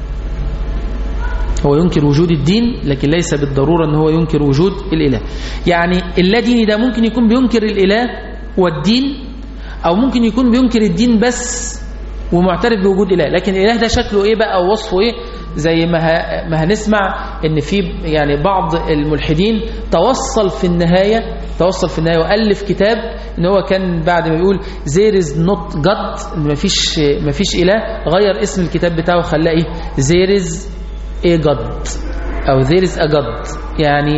هو ينكر وجود الدين لكن ليس بالضرورة ان هو ينكر وجود الإله يعني اللاديني ده ممكن يكون بينكر الإله والدين أو ممكن يكون بينكر الدين بس ومعترف بوجود إله لكن الإله ده شكله إيه بقى أو وصفه إيه زي ما ه- ما هنسمع ان في يعني بعض الملحدين توصل في النهايه توصل في النهايه والف كتاب ان هو كان بعد ما بيقول there is not God ان مفيش مفيش اله غير اسم الكتاب بتاعه وخلاه ايه there is a God او there is a God يعني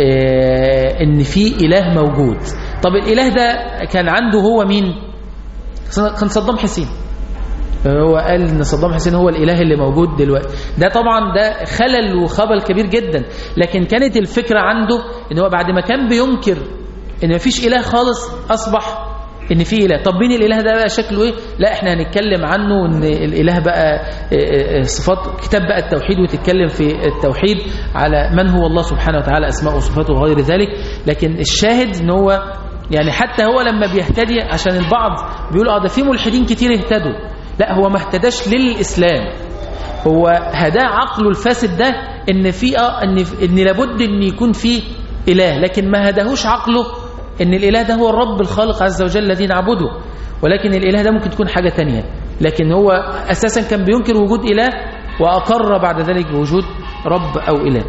آه ان في اله موجود طب الاله ده كان عنده هو مين كان صدام حسين هو قال ان صدام حسين هو الاله اللي موجود دلوقتي ده طبعا ده خلل وخبل كبير جدا لكن كانت الفكره عنده ان هو بعد ما كان بينكر ان مفيش اله خالص اصبح ان في اله طب مين الاله ده بقى شكله ايه لا احنا هنتكلم عنه ان الاله بقى آه، آه، صفات كتاب بقى التوحيد وتتكلم في التوحيد على من هو الله سبحانه وتعالى اسماء وصفاته وغير ذلك لكن الشاهد ان هو يعني حتى هو لما بيهتدي عشان البعض بيقول اه ده في ملحدين كتير اهتدوا لا هو ما اهتداش للاسلام هو هداه عقله الفاسد ده ان في اه ان ان لابد ان يكون في اله لكن ما هداهوش عقله ان الاله ده هو الرب الخالق عز وجل الذي نعبده ولكن الاله ده ممكن تكون حاجه تانية لكن هو اساسا كان بينكر وجود اله واقر بعد ذلك بوجود رب او اله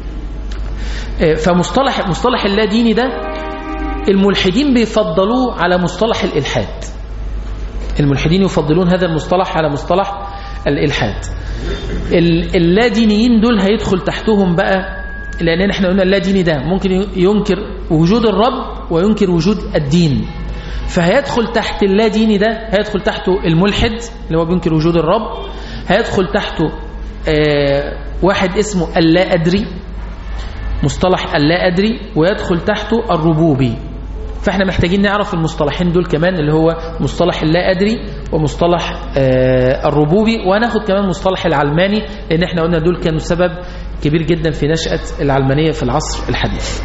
آه، فمصطلح مصطلح اللا ديني ده الملحدين بيفضلوه على مصطلح الالحاد الملحدين يفضلون هذا المصطلح على مصطلح الإلحاد ال- اللا دينيين دول هيدخل تحتهم بقى لأن احنا قلنا اللا ديني ده ممكن ينكر وجود الرب وينكر وجود الدين فهيدخل تحت اللا ديني ده هيدخل تحته الملحد اللي هو بينكر وجود الرب هيدخل تحته آه واحد اسمه اللا أدري مصطلح اللا أدري ويدخل تحته الربوبي فاحنا محتاجين نعرف المصطلحين دول كمان اللي هو مصطلح اللا أدري ومصطلح آه الربوبي وهناخد كمان مصطلح العلماني لأن احنا قلنا دول كانوا سبب كبير جدا في نشأة العلمانية في العصر الحديث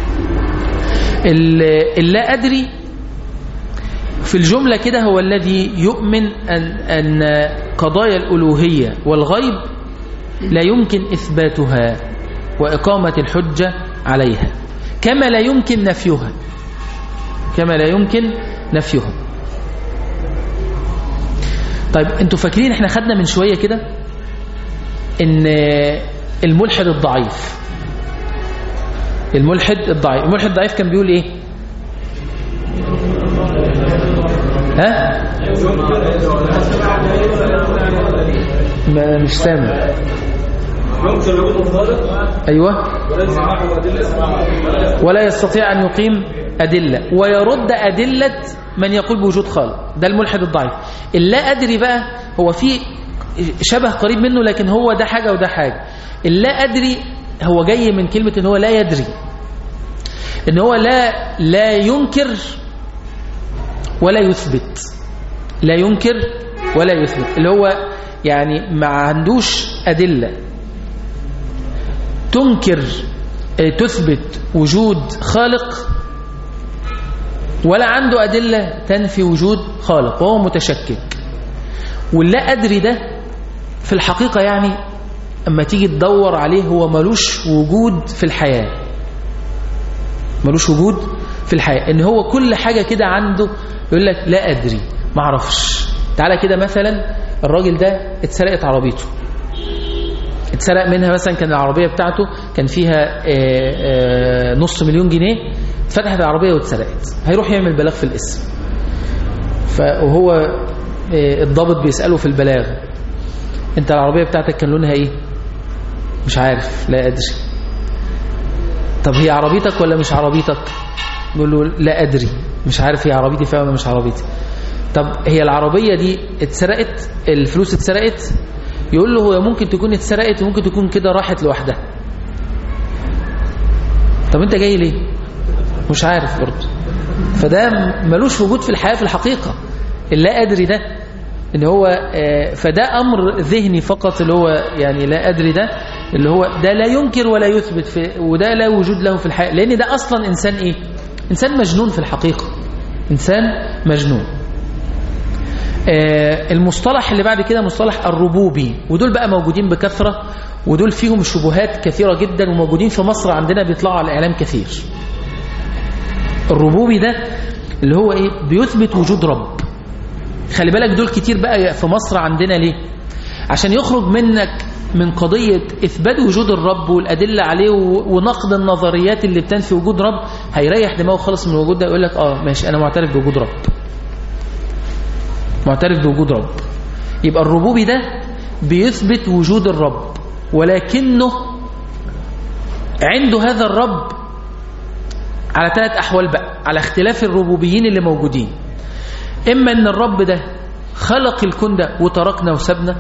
ال- اللا أدري في الجملة كده هو الذي يؤمن أن, أن قضايا الألوهية والغيب لا يمكن إثباتها وإقامة الحجة عليها كما لا يمكن نفيها كما لا يمكن نفيها طيب انتوا فاكرين احنا خدنا من شوية كده ان الملحد الضعيف الملحد الضعيف الملحد الضعيف كان بيقول ايه ها ما مش سامع ايوه ولا يستطيع ان يقيم ادله ويرد ادله من يقول بوجود خالق ده الملحد الضعيف اللا ادري بقى هو في شبه قريب منه لكن هو ده حاجه وده حاجه اللا ادري هو جاي من كلمه ان هو لا يدري ان هو لا لا ينكر ولا يثبت لا ينكر ولا يثبت اللي هو يعني ما عندوش أدلة تنكر آه، تثبت وجود خالق ولا عنده أدلة تنفي وجود خالق وهو متشكك واللا أدري ده في الحقيقة يعني أما تيجي تدور عليه هو ملوش وجود في الحياة ملوش وجود في الحياة ان هو كل حاجة كده عنده يقول لك لا أدري ما اعرفش تعالى كده مثلا الراجل ده اتسرقت عربيته اتسرق منها مثلا كان العربية بتاعته كان فيها آه، آه، نص مليون جنيه فتحت العربية واتسرقت هيروح يعمل بلاغ في الاسم ف- وهو آه، الضابط بيسأله في البلاغ انت العربية بتاعتك كان لونها ايه مش عارف لا أدري طب هي عربيتك ولا مش عربيتك يقول له لا أدري مش عارف هي عربيتي فعلا ولا مش عربيتي طب هي العربية دي اتسرقت الفلوس اتسرقت يقول له هو ممكن تكون اتسرقت وممكن تكون كده راحت لوحدها طب انت جاي ليه مش عارف برضه فده ملوش وجود في الحياة في الحقيقة اللا أدري ده ان هو آه، فده امر ذهني فقط اللي هو يعني لا ادري ده اللي هو ده لا ينكر ولا يثبت في وده لا وجود له في الحياه لان ده اصلا انسان ايه انسان مجنون في الحقيقه انسان مجنون آه، المصطلح اللي بعد كده مصطلح الربوبي ودول بقى موجودين بكثره ودول فيهم شبهات كثيره جدا وموجودين في مصر عندنا بيطلعوا على الاعلام كثير الربوبي ده اللي هو ايه بيثبت وجود رب خلي بالك دول كتير بقى في مصر عندنا ليه عشان يخرج منك من قضية إثبات وجود الرب والأدلة عليه و- ونقد النظريات اللي بتنفي وجود رب هيريح دماغه خالص من الوجود ده يقول لك آه ماشي أنا معترف بوجود رب معترف بوجود رب يبقى الربوبي ده بيثبت وجود الرب ولكنه عنده هذا الرب على ثلاث أحوال بقى على اختلاف الربوبيين اللي موجودين إما أن الرب ده خلق الكون ده وتركنا وسابنا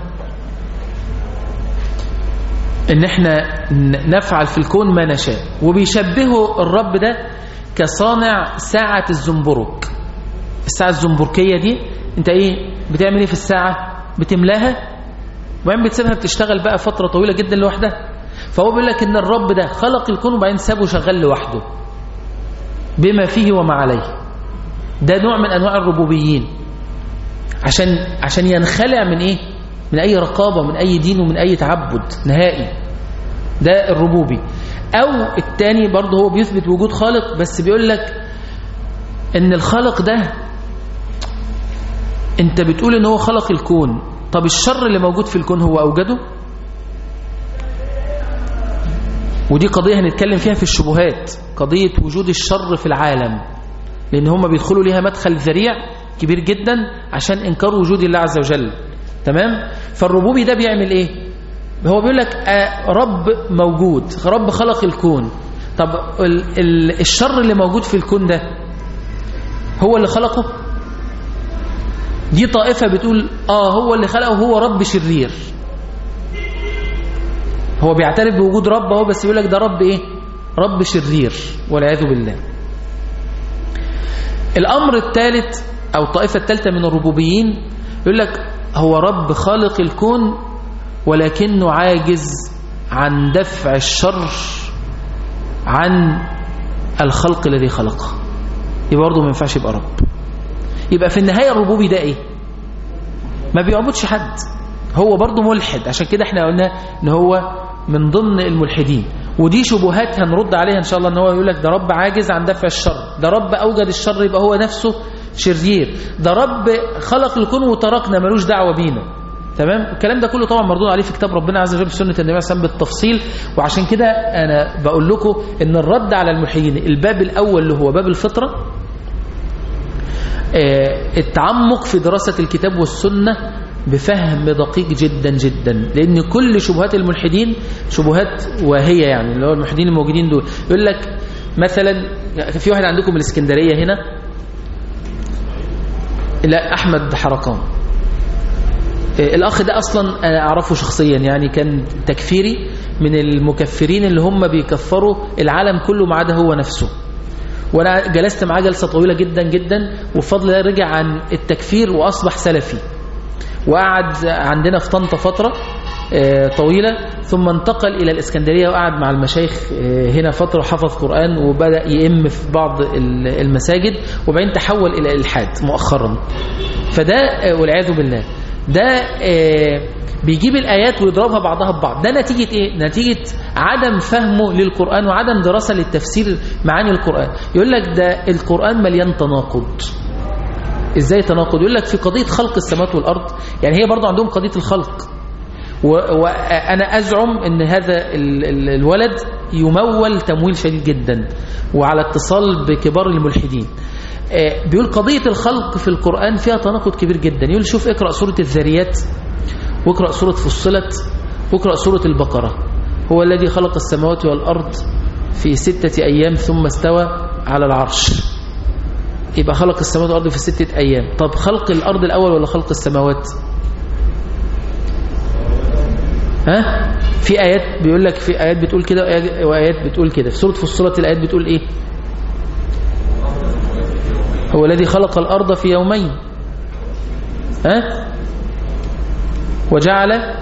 ان احنا ن- نفعل في الكون ما نشاء وبيشبهوا الرب ده كصانع ساعة الزنبرك الساعة الزنبركية دي انت ايه بتعمل ايه في الساعة بتملاها وبعدين بتسيبها بتشتغل بقى فترة طويلة جدا لوحدها فهو بيقول لك ان الرب ده خلق الكون وبعدين سابه شغال لوحده بما فيه وما عليه ده نوع من انواع الربوبيين عشان عشان ينخلع من ايه من اي رقابه من اي دين ومن اي تعبد نهائي ده الربوبي او التاني برضه هو بيثبت وجود خالق بس بيقول لك ان الخالق ده انت بتقول ان هو خلق الكون طب الشر اللي موجود في الكون هو اوجده ودي قضية هنتكلم فيها في الشبهات قضية وجود الشر في العالم لأن هم بيدخلوا ليها مدخل ذريع كبير جدا عشان إنكار وجود الله عز وجل تمام فالربوبي ده بيعمل إيه هو بيقول لك آه رب موجود رب خلق الكون طب ال ال الشر اللي موجود في الكون ده هو اللي خلقه دي طائفة بتقول آه هو اللي خلقه هو رب شرير هو بيعترف بوجود رب اهو بس يقول لك ده رب ايه رب شرير والعياذ بالله الامر الثالث او الطائفه الثالثه من الربوبيين يقول لك هو رب خالق الكون ولكنه عاجز عن دفع الشر عن الخلق الذي خلقه يبقى برضه ما ينفعش يبقى رب يبقى في النهايه الربوبي ده ايه ما بيعبدش حد هو برضه ملحد عشان كده احنا قلنا ان هو من ضمن الملحدين ودي شبهات هنرد عليها ان شاء الله ان هو يقول لك ده رب عاجز عن دفع الشر ده رب اوجد الشر يبقى هو نفسه شرير ده رب خلق الكون وتركنا ملوش دعوه بينا تمام الكلام ده كله طبعا مردود عليه في كتاب ربنا عز وجل في سنه النبي صلى الله عليه وسلم بالتفصيل وعشان كده انا بقول لكم ان الرد على الملحدين الباب الاول اللي هو باب الفطره آه، التعمق في دراسة الكتاب والسنة بفهم دقيق جدا جدا لأن كل شبهات الملحدين شبهات واهية يعني اللي هو الملحدين الموجودين دول يقول لك مثلا في واحد عندكم من الإسكندرية هنا لا أحمد حرقان آه، الأخ ده أصلا أنا أعرفه شخصيا يعني كان تكفيري من المكفرين اللي هم بيكفروا العالم كله ما عدا هو نفسه وانا جلست معاه جلسه طويله جدا جدا وبفضل الله رجع عن التكفير واصبح سلفي وقعد عندنا في طنطا فتره آه، طويله ثم انتقل الى الاسكندريه وقعد مع المشايخ آه، هنا فتره وحفظ قران وبدا يئم في بعض ال- المساجد وبعدين تحول الى الالحاد مؤخرا فده آه، والعياذ بالله ده آه، بيجيب الآيات ويضربها بعضها ببعض ده نتيجة إيه؟ نتيجة عدم فهمه للقرآن وعدم دراسة للتفسير معاني القرآن يقول لك ده القرآن مليان تناقض إزاي تناقض؟ يقول لك في قضية خلق السماوات والأرض يعني هي برضو عندهم قضية الخلق وأنا أزعم أن هذا ال- ال- الولد يمول تمويل شديد جدا وعلى اتصال بكبار الملحدين آه، بيقول قضية الخلق في القرآن فيها تناقض كبير جدا يقول شوف اقرأ سورة الذريات واقرأ سورة فصلت واقرأ سورة البقرة هو الذي خلق السماوات والأرض في ستة أيام ثم استوى على العرش يبقى خلق السماوات والأرض في ستة أيام طب خلق الأرض الأول ولا خلق السماوات ها في آيات بيقول لك في آيات بتقول كده وآيات- وآيات بتقول كده في سورة فصلت الآيات بتقول إيه هو الذي خلق الأرض في يومين ها وجعل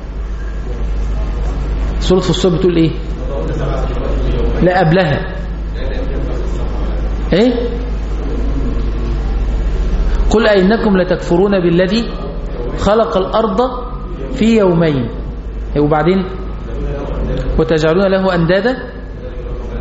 سورة فصلت بتقول إيه لا قبلها إيه قل أئنكم لتكفرون بالذي خلق الأرض في يومين وبعدين وتجعلون له أندادا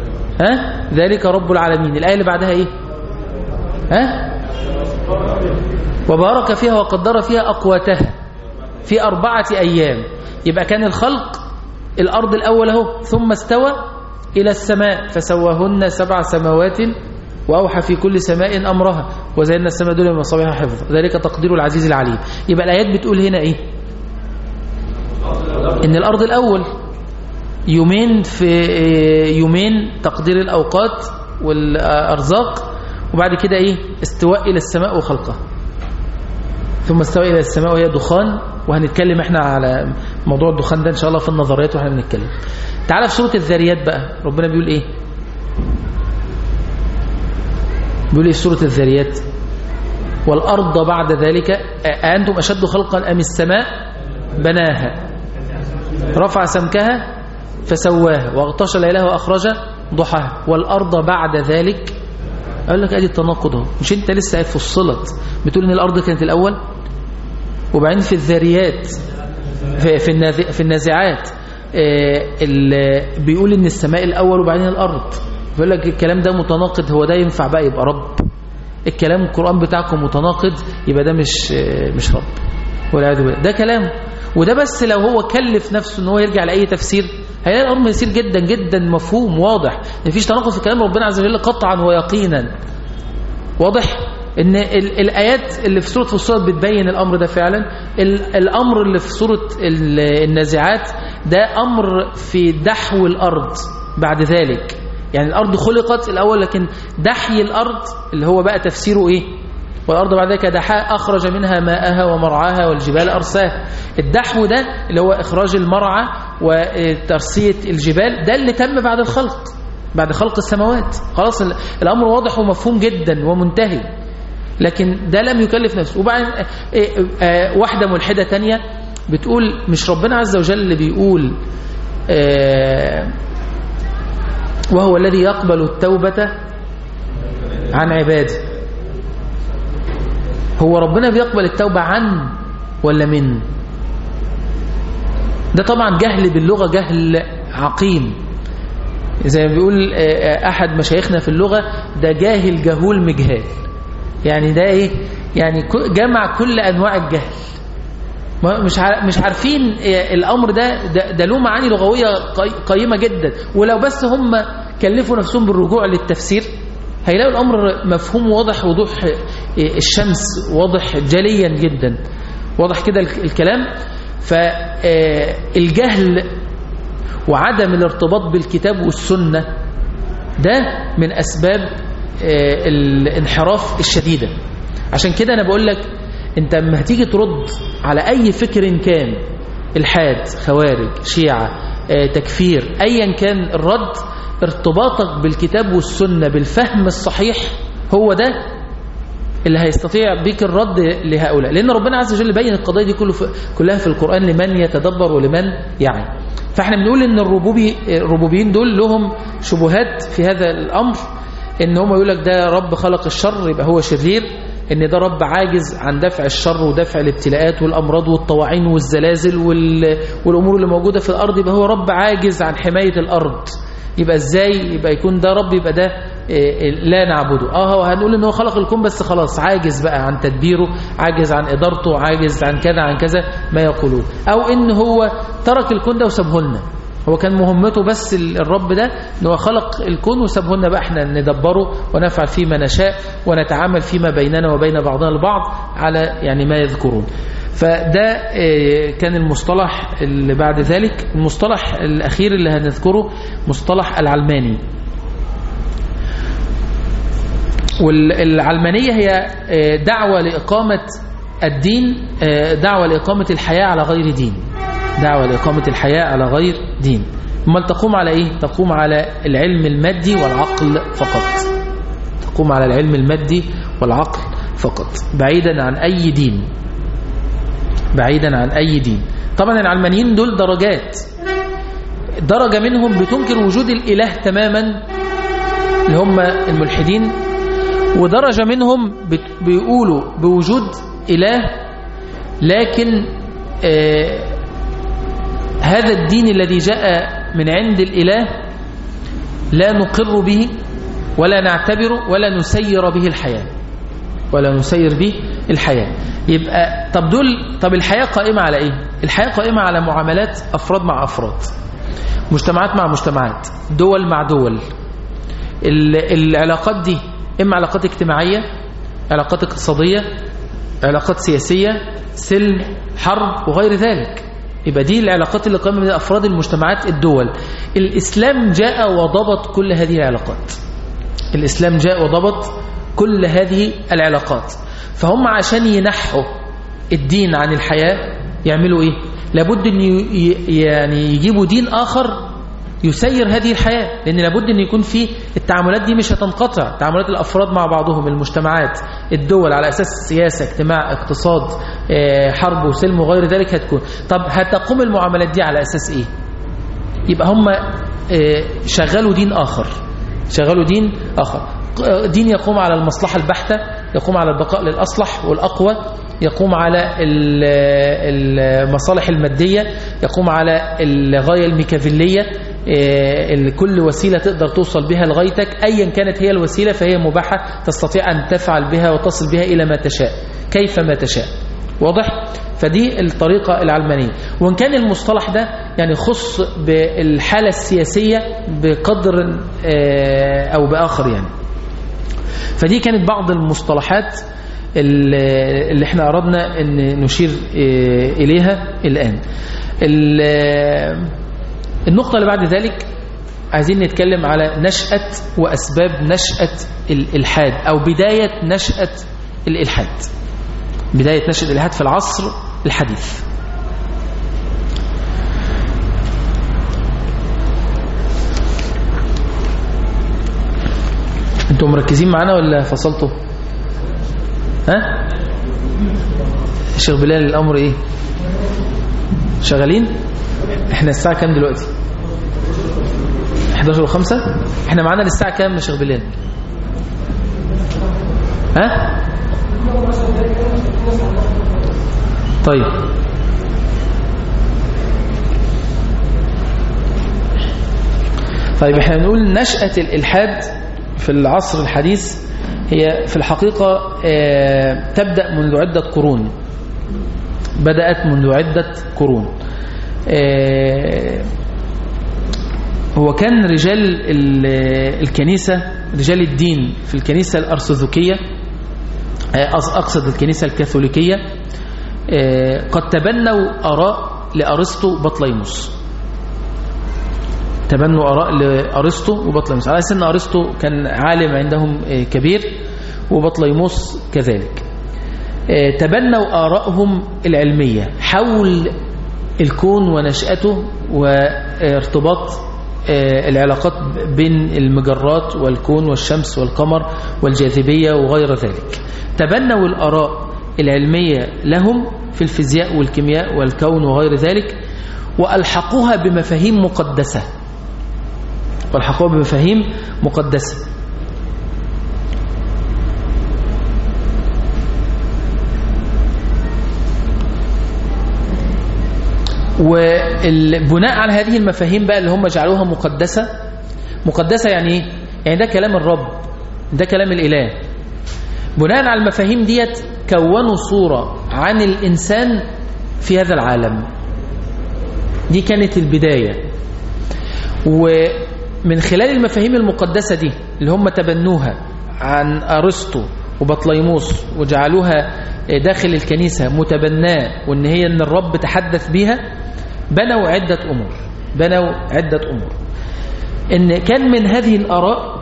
ها ذلك رب العالمين الآية اللي بعدها إيه ها وبارك فيها وقدر فيها أقواتها في أربعة أيام يبقى كان الخلق الأرض الأول اهو ثم استوى إلى السماء فسواهن سبع سماوات وأوحى في كل سماء أمرها وزينا السماء دول من مصابيح حفظ ذلك تقدير العزيز العليم يبقى الآيات بتقول هنا إيه إن الأرض الأول يومين في يومين تقدير الأوقات والأرزاق وبعد كده إيه استواء إلى السماء وخلقها ثم استوى إلى السماء وهي دخان وهنتكلم احنا على موضوع الدخان ده إن شاء الله في النظريات واحنا بنتكلم تعالى في سورة الذاريات بقى ربنا بيقول إيه بيقول إيه في سورة الذاريات والأرض بعد ذلك أأنتم أشد خلقا أم السماء بناها رفع سمكها فسواها واغطش ليلها وأخرج ضحاها والأرض بعد ذلك أقول لك أدي التناقض اهو مش أنت لسه قاعد فصلت بتقول إن الأرض كانت الأول وبعدين في الذاريات في, في, النازع في النازعات آه بيقول إن السماء الأول وبعدين الأرض بيقول لك الكلام ده متناقض هو ده ينفع بقى يبقى رب الكلام القرآن بتاعكم متناقض يبقى ده مش آه مش رب والعياذ بالله ده كلام وده بس لو هو كلف نفسه ان هو يرجع لاي تفسير هيلاقي الامر يسير جدا جدا مفهوم واضح مفيش تناقض في كلام ربنا عز وجل قطعا ويقينا واضح ان ال الايات اللي في سوره فصلت بتبين الامر ده فعلا الامر اللي في سوره النازعات ده امر في دحو الارض بعد ذلك يعني الارض خلقت الاول لكن دحي الارض اللي هو بقى تفسيره ايه والأرض بعد ذلك دحاء أخرج منها ماءها ومرعاها والجبال أرساها الدحو ده اللي هو إخراج المرعى وترسية الجبال ده اللي تم بعد الخلق بعد خلق السماوات خلاص الأمر واضح ومفهوم جدا ومنتهي لكن ده لم يكلف نفسه وبعدين واحدة ملحدة تانية بتقول مش ربنا عز وجل اللي بيقول وهو الذي يقبل التوبة عن عباده هو ربنا بيقبل التوبة عن ولا من ده طبعا جهل باللغة جهل عقيم زي ما بيقول أحد مشايخنا في اللغة ده جاهل جهول مجهال يعني ده إيه يعني جمع كل أنواع الجهل مش مش عارفين الأمر ده ده, ده له معاني لغوية قيمة جدا ولو بس هم كلفوا نفسهم بالرجوع للتفسير هيلاقوا الأمر مفهوم واضح وضوح الشمس واضح جليا جدا واضح كده الكلام فالجهل وعدم الارتباط بالكتاب والسنة ده من أسباب الانحراف الشديدة عشان كده أنا بقول لك أنت لما هتيجي ترد على أي فكر كان الحاد خوارج شيعة تكفير أيا كان الرد ارتباطك بالكتاب والسنة بالفهم الصحيح هو ده اللي هيستطيع بك الرد لهؤلاء لأن ربنا عز وجل بين القضايا دي كله في كلها في القرآن لمن يتدبر ولمن يعي فاحنا بنقول ان الربوبي الربوبيين دول لهم شبهات في هذا الأمر ان هم يقول لك ده رب خلق الشر يبقى هو شرير ان ده رب عاجز عن دفع الشر ودفع الابتلاءات والأمراض والطواعين والزلازل والأمور اللي موجودة في الأرض يبقى هو رب عاجز عن حماية الأرض يبقى ازاي يبقى يكون ده رب يبقى ده لا نعبده اه هو هنقول ان هو خلق الكون بس خلاص عاجز بقى عن تدبيره عاجز عن ادارته عاجز عن كذا عن كذا ما يقولون او ان هو ترك الكون ده وسابه لنا هو كان مهمته بس الرب ده ان هو خلق الكون وسابه لنا بقى احنا ندبره ونفعل فيه ما نشاء ونتعامل فيما بيننا وبين بعضنا البعض على يعني ما يذكرون فده كان المصطلح اللي بعد ذلك المصطلح الأخير اللي هنذكره مصطلح العلماني والعلمانية هي دعوة لإقامة الدين دعوة لإقامة الحياة على غير دين دعوة لإقامة الحياة على غير دين ما تقوم على إيه؟ تقوم على العلم المادي والعقل فقط تقوم على العلم المادي والعقل فقط بعيدا عن أي دين بعيدا عن أي دين طبعا العلمانيين دول درجات درجة منهم بتنكر وجود الإله تماما اللي هم الملحدين ودرجة منهم بيقولوا بوجود إله لكن آه هذا الدين الذي جاء من عند الإله لا نقر به ولا نعتبره ولا نسير به الحياة ولا نسير به الحياة يبقى طب دول طب الحياة قائمة على ايه الحياة قائمة على معاملات افراد مع افراد مجتمعات مع مجتمعات دول مع دول ال- العلاقات دي اما علاقات اجتماعية علاقات اقتصادية علاقات سياسية سلم حرب وغير ذلك يبقى دي العلاقات اللي قائمة من افراد المجتمعات الدول الاسلام جاء وضبط كل هذه العلاقات الإسلام جاء وضبط كل هذه العلاقات فهم عشان ينحوا الدين عن الحياة يعملوا إيه لابد أن ي- ي- يعني يجيبوا دين آخر يسير هذه الحياة لأن لابد أن يكون في التعاملات دي مش هتنقطع تعاملات الأفراد مع بعضهم المجتمعات الدول على أساس سياسة اجتماع اقتصاد آه، حرب وسلم وغير ذلك هتكون طب هتقوم المعاملات دي على أساس إيه يبقى هم آه، شغلوا دين آخر شغلوا دين آخر دين يقوم على المصلحة البحتة يقوم على البقاء للأصلح والأقوى يقوم على ال- المصالح المادية يقوم على الغاية الميكافيلية آه، ال- كل وسيلة تقدر توصل بها لغايتك أيا كانت هي الوسيلة فهي مباحة تستطيع أن تفعل بها وتصل بها إلى ما تشاء كيف ما تشاء واضح؟ فدي الطريقة العلمانية وإن كان المصطلح ده يعني خص بالحالة السياسية بقدر آه، أو بآخر يعني فدي كانت بعض المصطلحات اللي اللي احنا أردنا أن نشير آه، إليها الآن ال- آه، النقطة اللي بعد ذلك عايزين نتكلم على نشأة وأسباب نشأة الإلحاد أو بداية نشأة الإلحاد بداية نشأة الإلحاد في العصر الحديث انتوا مركزين معانا ولا فصلتوا ها شيخ بلال الامر ايه شغالين احنا الساعه كام دلوقتي 11 و5 احنا معانا للساعه كام يا شيخ بلال ها طيب طيب احنا بنقول نشأة الإلحاد في العصر الحديث هي في الحقيقة آه، تبدأ منذ عدة قرون بدأت منذ عدة قرون آه، هو كان رجال ال- الكنيسة رجال الدين في الكنيسة الأرثوذكية آه، أقص- أقصد الكنيسة الكاثوليكية آه، قد تبنوا آراء لأرسطو بطليموس تبنوا آراء لأرسطو وبطليموس على أساس أن أرسطو كان عالم عندهم آه، كبير وبطليموس كذلك آه، تبنوا آرائهم العلمية حول الكون ونشأته وارتباط آه، العلاقات بين المجرات والكون والشمس والقمر والجاذبية وغير ذلك تبنوا الآراء العلمية لهم في الفيزياء والكيمياء والكون وغير ذلك وألحقوها بمفاهيم مقدسة والحقوها بمفاهيم مقدسة والبناء على هذه المفاهيم بقى اللي هم جعلوها مقدسة مقدسة يعني ايه؟ يعني ده كلام الرب ده كلام الإله بناء على المفاهيم ديت كونوا صورة عن الإنسان في هذا العالم دي كانت البداية ومن خلال المفاهيم المقدسة دي اللي هم تبنوها عن أرسطو وبطليموس وجعلوها داخل الكنيسة متبناه وان هي ان الرب تحدث بيها بنوا عدة أمور بنوا عدة أمور ان كان من هذه الآراء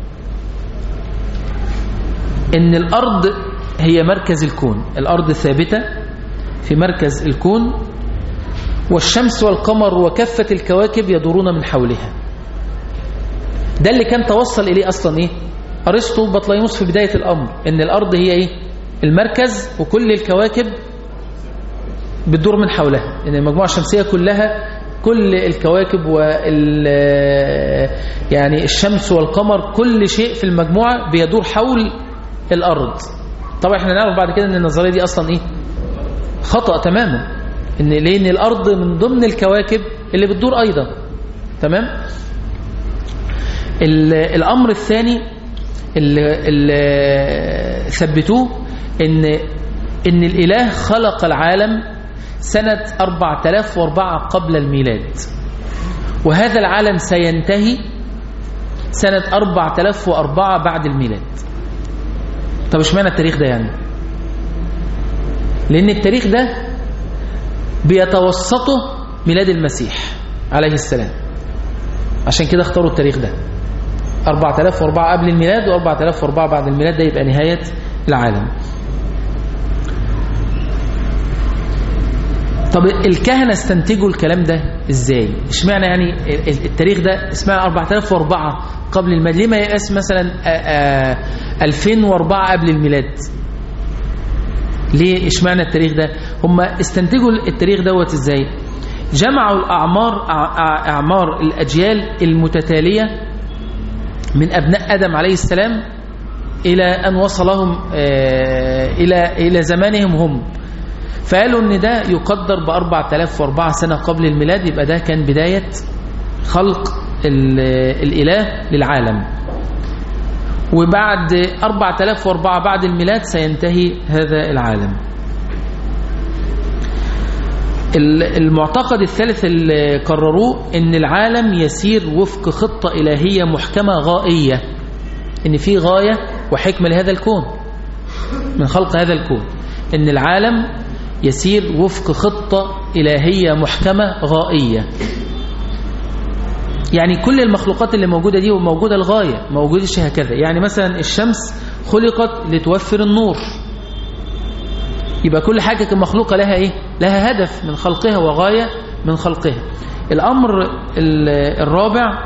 ان الأرض هي مركز الكون الأرض ثابتة في مركز الكون والشمس والقمر وكافة الكواكب يدورون من حولها ده اللي كان توصل إليه أصلا إيه أرسطو بطليموس في بداية الأمر إن الأرض هي إيه المركز وكل الكواكب بتدور من حولها إن المجموعة الشمسية كلها كل الكواكب وال يعني الشمس والقمر كل شيء في المجموعة بيدور حول الأرض طبعا احنا نعرف بعد كده ان النظرية دي أصلا إيه خطأ تماما إن لأن الأرض من ضمن الكواكب اللي بتدور أيضا تمام الأمر الثاني اللي, اللي ثبتوه ان ان الاله خلق العالم سنة 4004 قبل الميلاد وهذا العالم سينتهي سنة 4004 بعد الميلاد طب اشمعنى التاريخ ده يعني لان التاريخ ده بيتوسطه ميلاد المسيح عليه السلام عشان كده اختاروا التاريخ ده 4004 قبل الميلاد و4004 بعد الميلاد ده يبقى نهاية العالم طب الكهنة استنتجوا الكلام ده ازاي اشمعنى يعني التاريخ ده اسمها 4004 قبل الميلاد ليه ما يقاس مثلا آآ آآ 2004 قبل الميلاد ليه اشمعنى التاريخ ده هم استنتجوا التاريخ دوت ازاي جمعوا الأعمار أعمار الأجيال المتتالية من أبناء آدم عليه السلام إلى أن وصلهم إلى إلى زمانهم هم فقالوا ان ده يقدر ب 4004 سنة قبل الميلاد يبقى ده كان بداية خلق الإله للعالم وبعد 4004 بعد الميلاد سينتهي هذا العالم المعتقد الثالث اللي قرروه ان العالم يسير وفق خطة إلهية محكمة غائية ان في غاية وحكمة لهذا الكون من خلق هذا الكون ان العالم يسير وفق خطة إلهية محكمة غائية يعني كل المخلوقات اللي موجودة دي وموجودة الغاية موجودش هكذا يعني مثلا الشمس خلقت لتوفر النور يبقى كل حاجة مخلوقة لها إيه؟ لها هدف من خلقها وغاية من خلقها الأمر الرابع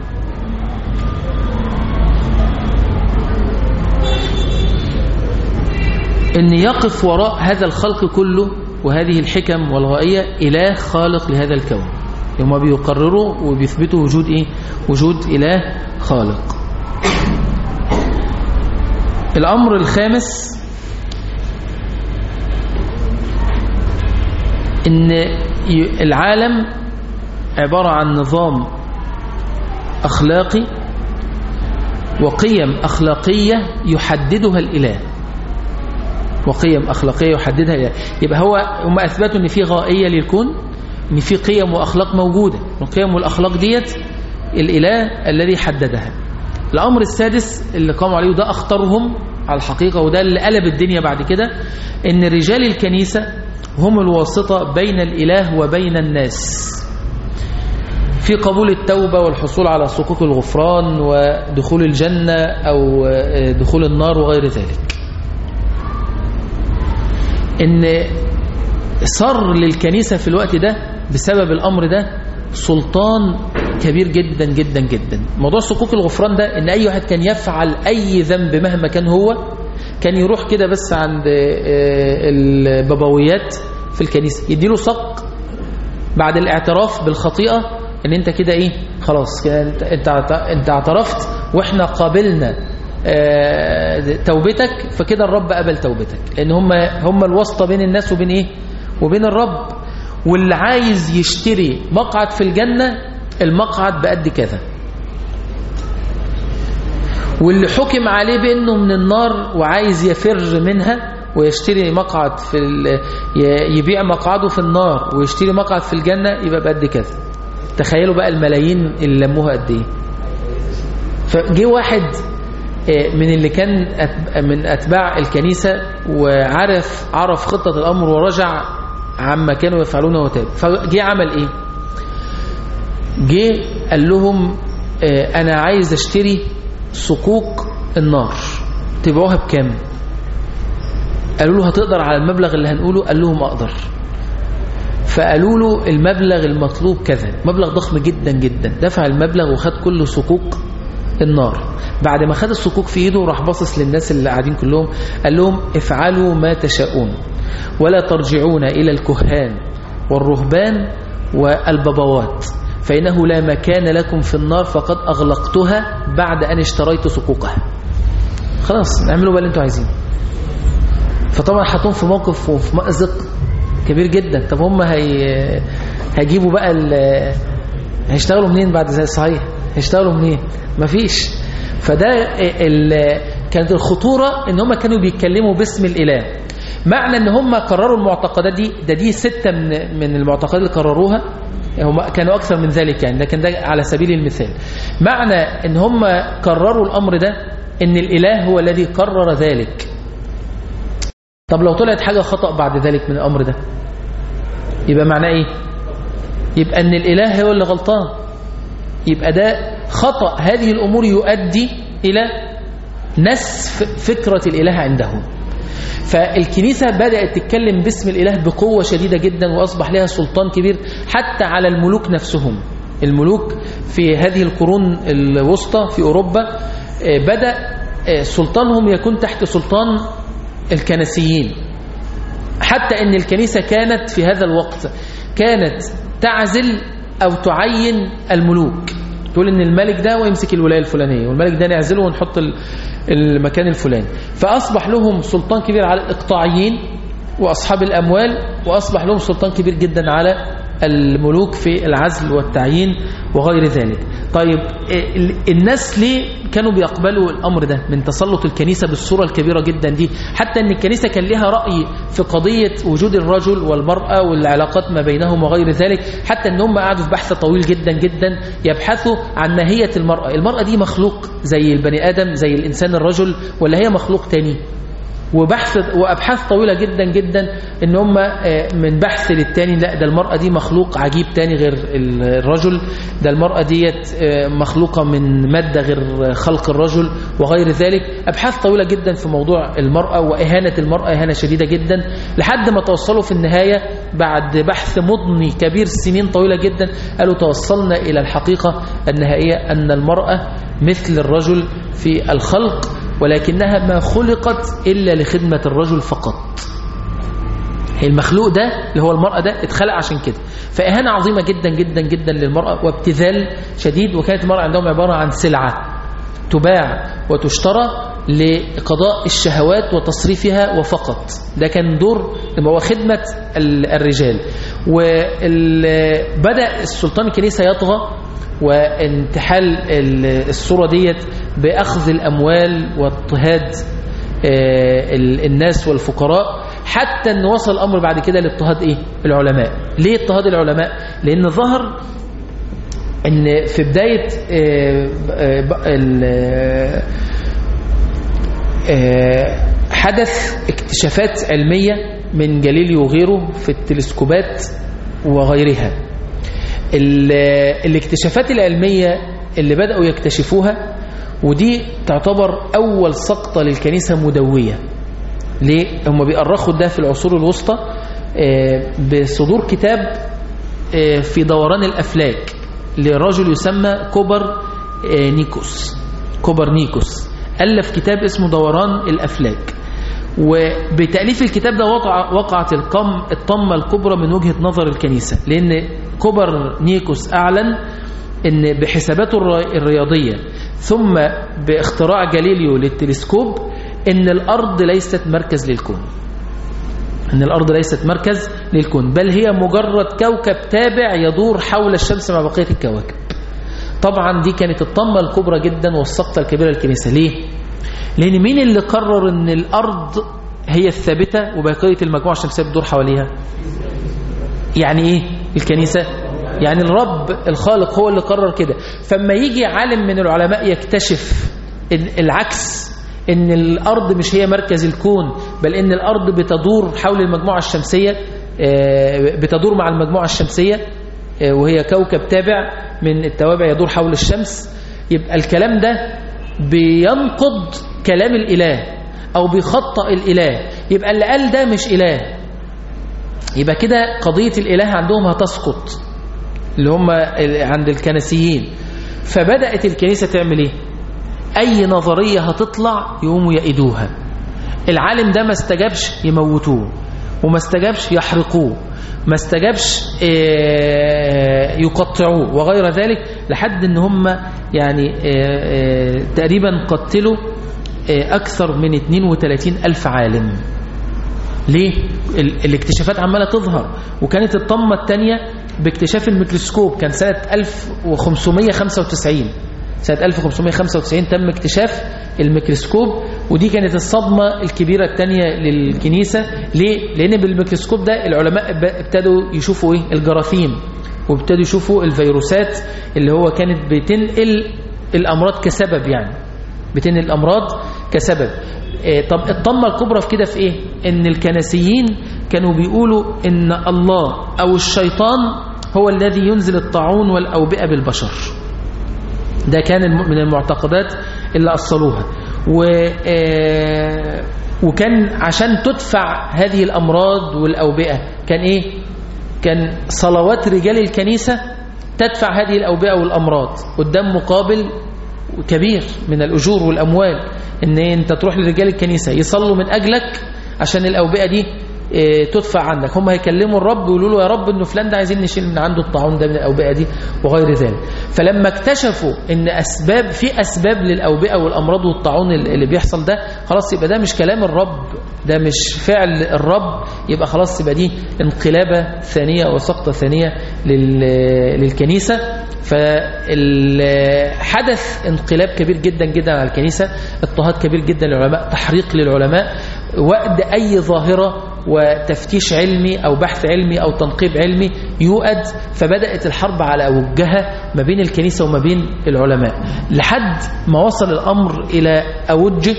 أن يقف وراء هذا الخلق كله وهذه الحكم والغائية إله خالق لهذا الكون هم بيقرروا وبيثبتوا وجود إيه؟ وجود إله خالق الأمر الخامس إن العالم عبارة عن نظام أخلاقي وقيم أخلاقية يحددها الإله وقيم أخلاقية يحددها الإله يبقى هو هم أثبتوا أن في غائية للكون أن في قيم وأخلاق موجودة القيم والأخلاق ديت الإله الذي حددها الأمر السادس اللي قاموا عليه وده أخطرهم على الحقيقة وده اللي قلب الدنيا بعد كده أن رجال الكنيسة هم الواسطة بين الإله وبين الناس في قبول التوبة والحصول على صكوك الغفران ودخول الجنة أو دخول النار وغير ذلك ان صار للكنيسة في الوقت ده بسبب الأمر ده سلطان كبير جدا جدا جدا موضوع صكوك الغفران ده ان اي واحد كان يفعل اي ذنب مهما كان هو كان يروح كده بس عند البابويات في الكنيسة يديله صك بعد الاعتراف بالخطيئة ان انت كده ايه خلاص انت, انت, انت اعترفت واحنا قابلنا توبتك فكده الرب قبل توبتك لان هم هم الواسطه بين الناس وبين ايه وبين الرب واللي عايز يشتري مقعد في الجنه المقعد بقد كذا واللي حكم عليه بانه من النار وعايز يفر منها ويشتري مقعد في يبيع مقعده في النار ويشتري مقعد في الجنه يبقى بقد كذا تخيلوا بقى الملايين اللي لموها قد ايه فجه واحد من اللي كان من أتباع الكنيسة وعرف عرف خطة الأمر ورجع عما كانوا يفعلونه وتاب فجي عمل إيه جه قال لهم أنا عايز أشتري صكوك النار تبيعوها بكام قالوا له هتقدر على المبلغ اللي هنقوله قال لهم أقدر فقالوا له المبلغ المطلوب كذا مبلغ ضخم جدا جدا دفع المبلغ وخد كل صكوك النار بعد ما خد الصكوك في ايده راح باصص للناس اللي قاعدين كلهم قال لهم افعلوا ما تشاءون ولا ترجعون إلى الكهان والرهبان والبابوات فإنه لا مكان لكم في النار فقد أغلقتها بعد أن اشتريت صكوكها خلاص اعملوا بقى اللي انتوا عايزين فطبعا حطوهم في موقف وفي مأزق كبير جدا طب هم هي... هيجيبوا بقى ال... هيشتغلوا منين بعد زي صحيح هيشتغلوا منين مفيش فده ال... كانت الخطورة ان هم كانوا بيتكلموا باسم الإله معنى ان هم قرروا المعتقدات دي ده دي ستة من, من المعتقدات اللي قرروها هم كانوا أكثر من ذلك يعني لكن ده على سبيل المثال معنى ان هم قرروا الأمر ده ان الإله هو الذي قرر ذلك طب لو طلعت حاجة خطأ بعد ذلك من الأمر ده يبقى معناه ايه يبقى ان الإله هو اللي غلطان يبقى ده خطأ هذه الأمور يؤدي إلى نسف فكرة الإله عندهم فالكنيسة بدأت تتكلم باسم الإله بقوة شديدة جدا وأصبح لها سلطان كبير حتى على الملوك نفسهم الملوك في هذه القرون الوسطى في أوروبا بدأ سلطانهم يكون تحت سلطان الكنسيين حتى أن الكنيسة كانت في هذا الوقت كانت تعزل أو تعين الملوك تقول ان الملك ده ويمسك الولايه الفلانيه والملك ده نعزله ونحط المكان الفلاني فاصبح لهم سلطان كبير على الاقطاعيين واصحاب الاموال واصبح لهم سلطان كبير جدا على الملوك في العزل والتعيين وغير ذلك طيب الناس ليه كانوا بيقبلوا الأمر ده من تسلط الكنيسة بالصورة الكبيرة جدا دي حتى أن الكنيسة كان لها رأي في قضية وجود الرجل والمرأة والعلاقات ما بينهم وغير ذلك حتى أن هم قعدوا في بحث طويل جدا جدا يبحثوا عن ماهية المرأة المرأة دي مخلوق زي البني آدم زي الإنسان الرجل ولا هي مخلوق تاني وبحث وابحاث طويله جدا جدا ان هم من بحث للتاني لا ده المراه دي مخلوق عجيب تاني غير الرجل ده المراه ديت مخلوقه من ماده غير خلق الرجل وغير ذلك ابحاث طويله جدا في موضوع المراه واهانه المراه اهانه شديده جدا لحد ما توصلوا في النهايه بعد بحث مضني كبير سنين طويله جدا قالوا توصلنا الى الحقيقه النهائيه ان المراه مثل الرجل في الخلق ولكنها ما خلقت إلا لخدمة الرجل فقط المخلوق ده اللي هو المرأة ده اتخلق عشان كده فإهانة عظيمة جدا جدا جدا للمرأة وابتذال شديد وكانت المرأة عندهم عبارة عن سلعة تباع وتشترى لقضاء الشهوات وتصريفها وفقط ده كان دور هو خدمة الرجال وبدأ السلطان الكنيسة يطغى وانتحال الصورة ديت بأخذ الأموال واضطهاد الناس والفقراء حتى أن وصل الأمر بعد كده لاضطهاد إيه؟ العلماء ليه اضطهاد العلماء؟ لأن ظهر أن في بداية حدث اكتشافات علمية من جاليليو وغيره في التلسكوبات وغيرها الاكتشافات العلمية اللي بدأوا يكتشفوها ودي تعتبر أول سقطة للكنيسة مدوية ليه؟ هم بيأرخوا ده في العصور الوسطى بصدور كتاب في دوران الأفلاك لرجل يسمى كوبر نيكوس كوبر نيكوس ألف كتاب اسمه دوران الأفلاك وبتأليف الكتاب ده وقع وقعت القم الطمة الكبرى من وجهة نظر الكنيسة لأن كوبر نيكوس أعلن أن بحساباته الرياضية ثم باختراع جاليليو للتلسكوب أن الأرض ليست مركز للكون أن الأرض ليست مركز للكون بل هي مجرد كوكب تابع يدور حول الشمس مع بقية الكواكب طبعا دي كانت الطمة الكبرى جدا والسقطة الكبيرة للكنيسة ليه؟ لأن مين اللي قرر أن الأرض هي الثابتة وبقية المجموعة الشمسية بتدور حواليها يعني إيه الكنيسة يعني الرب الخالق هو اللي قرر كده فما يجي عالم من العلماء يكتشف العكس ان الأرض مش هي مركز الكون بل ان الأرض بتدور حول المجموعة الشمسية بتدور مع المجموعة الشمسية وهي كوكب تابع من التوابع يدور حول الشمس يبقى الكلام ده بينقض كلام الإله أو بيخطأ الإله يبقى اللي قال ده مش إله يبقى كده قضية الإله عندهم هتسقط اللي هم عند الكنسيين فبدأت الكنيسة تعمل إيه أي نظرية هتطلع يقوموا يأيدوها العالم ده ما استجابش يموتوه وما استجابش يحرقوه ما استجابش يقطعوه وغير ذلك لحد ان هم يعني تقريبا قتلوا أكثر من 32 ألف عالم ليه؟ الاكتشافات عمالة تظهر وكانت الطمة الثانية باكتشاف الميكروسكوب كان سنة 1595 سنة 1595 تم اكتشاف الميكروسكوب ودي كانت الصدمة الكبيرة الثانية للكنيسة ليه؟ لأن بالميكروسكوب ده العلماء ب- ابتدوا يشوفوا إيه؟ الجراثيم وابتدوا يشوفوا الفيروسات اللي هو كانت بتنقل الأمراض كسبب يعني بتنقل الأمراض كسبب إيه طب الطمة الكبرى في كده في إيه؟ إن الكنسيين كانوا بيقولوا إن الله أو الشيطان هو الذي ينزل الطاعون والأوبئة بالبشر ده كان الم- من المعتقدات اللي أصلوها و آه، وكان عشان تدفع هذه الأمراض والأوبئة كان إيه كان صلوات رجال الكنيسة تدفع هذه الأوبئة والأمراض قدام مقابل كبير من الأجور والأموال إن أنت تروح لرجال الكنيسة يصلوا من أجلك عشان الأوبئة دي إيه، تدفع عنك هم هيكلموا الرب ويقولوا له يا رب انه فلان ده عايزين نشيل من عنده الطاعون ده من الاوبئه دي وغير ذلك فلما اكتشفوا ان اسباب في اسباب للاوبئه والامراض والطاعون اللي بيحصل ده خلاص يبقى ده مش كلام الرب ده مش فعل الرب يبقى خلاص يبقى دي انقلابه ثانيه وسقطه ثانيه لل- للكنيسه فحدث انقلاب كبير جدا جدا على الكنيسة اضطهاد كبير جدا للعلماء تحريق للعلماء وقد أي ظاهرة وتفتيش علمي أو بحث علمي أو تنقيب علمي يؤد فبدأت الحرب على أوجها ما بين الكنيسة وما بين العلماء لحد ما وصل الأمر إلى أوجه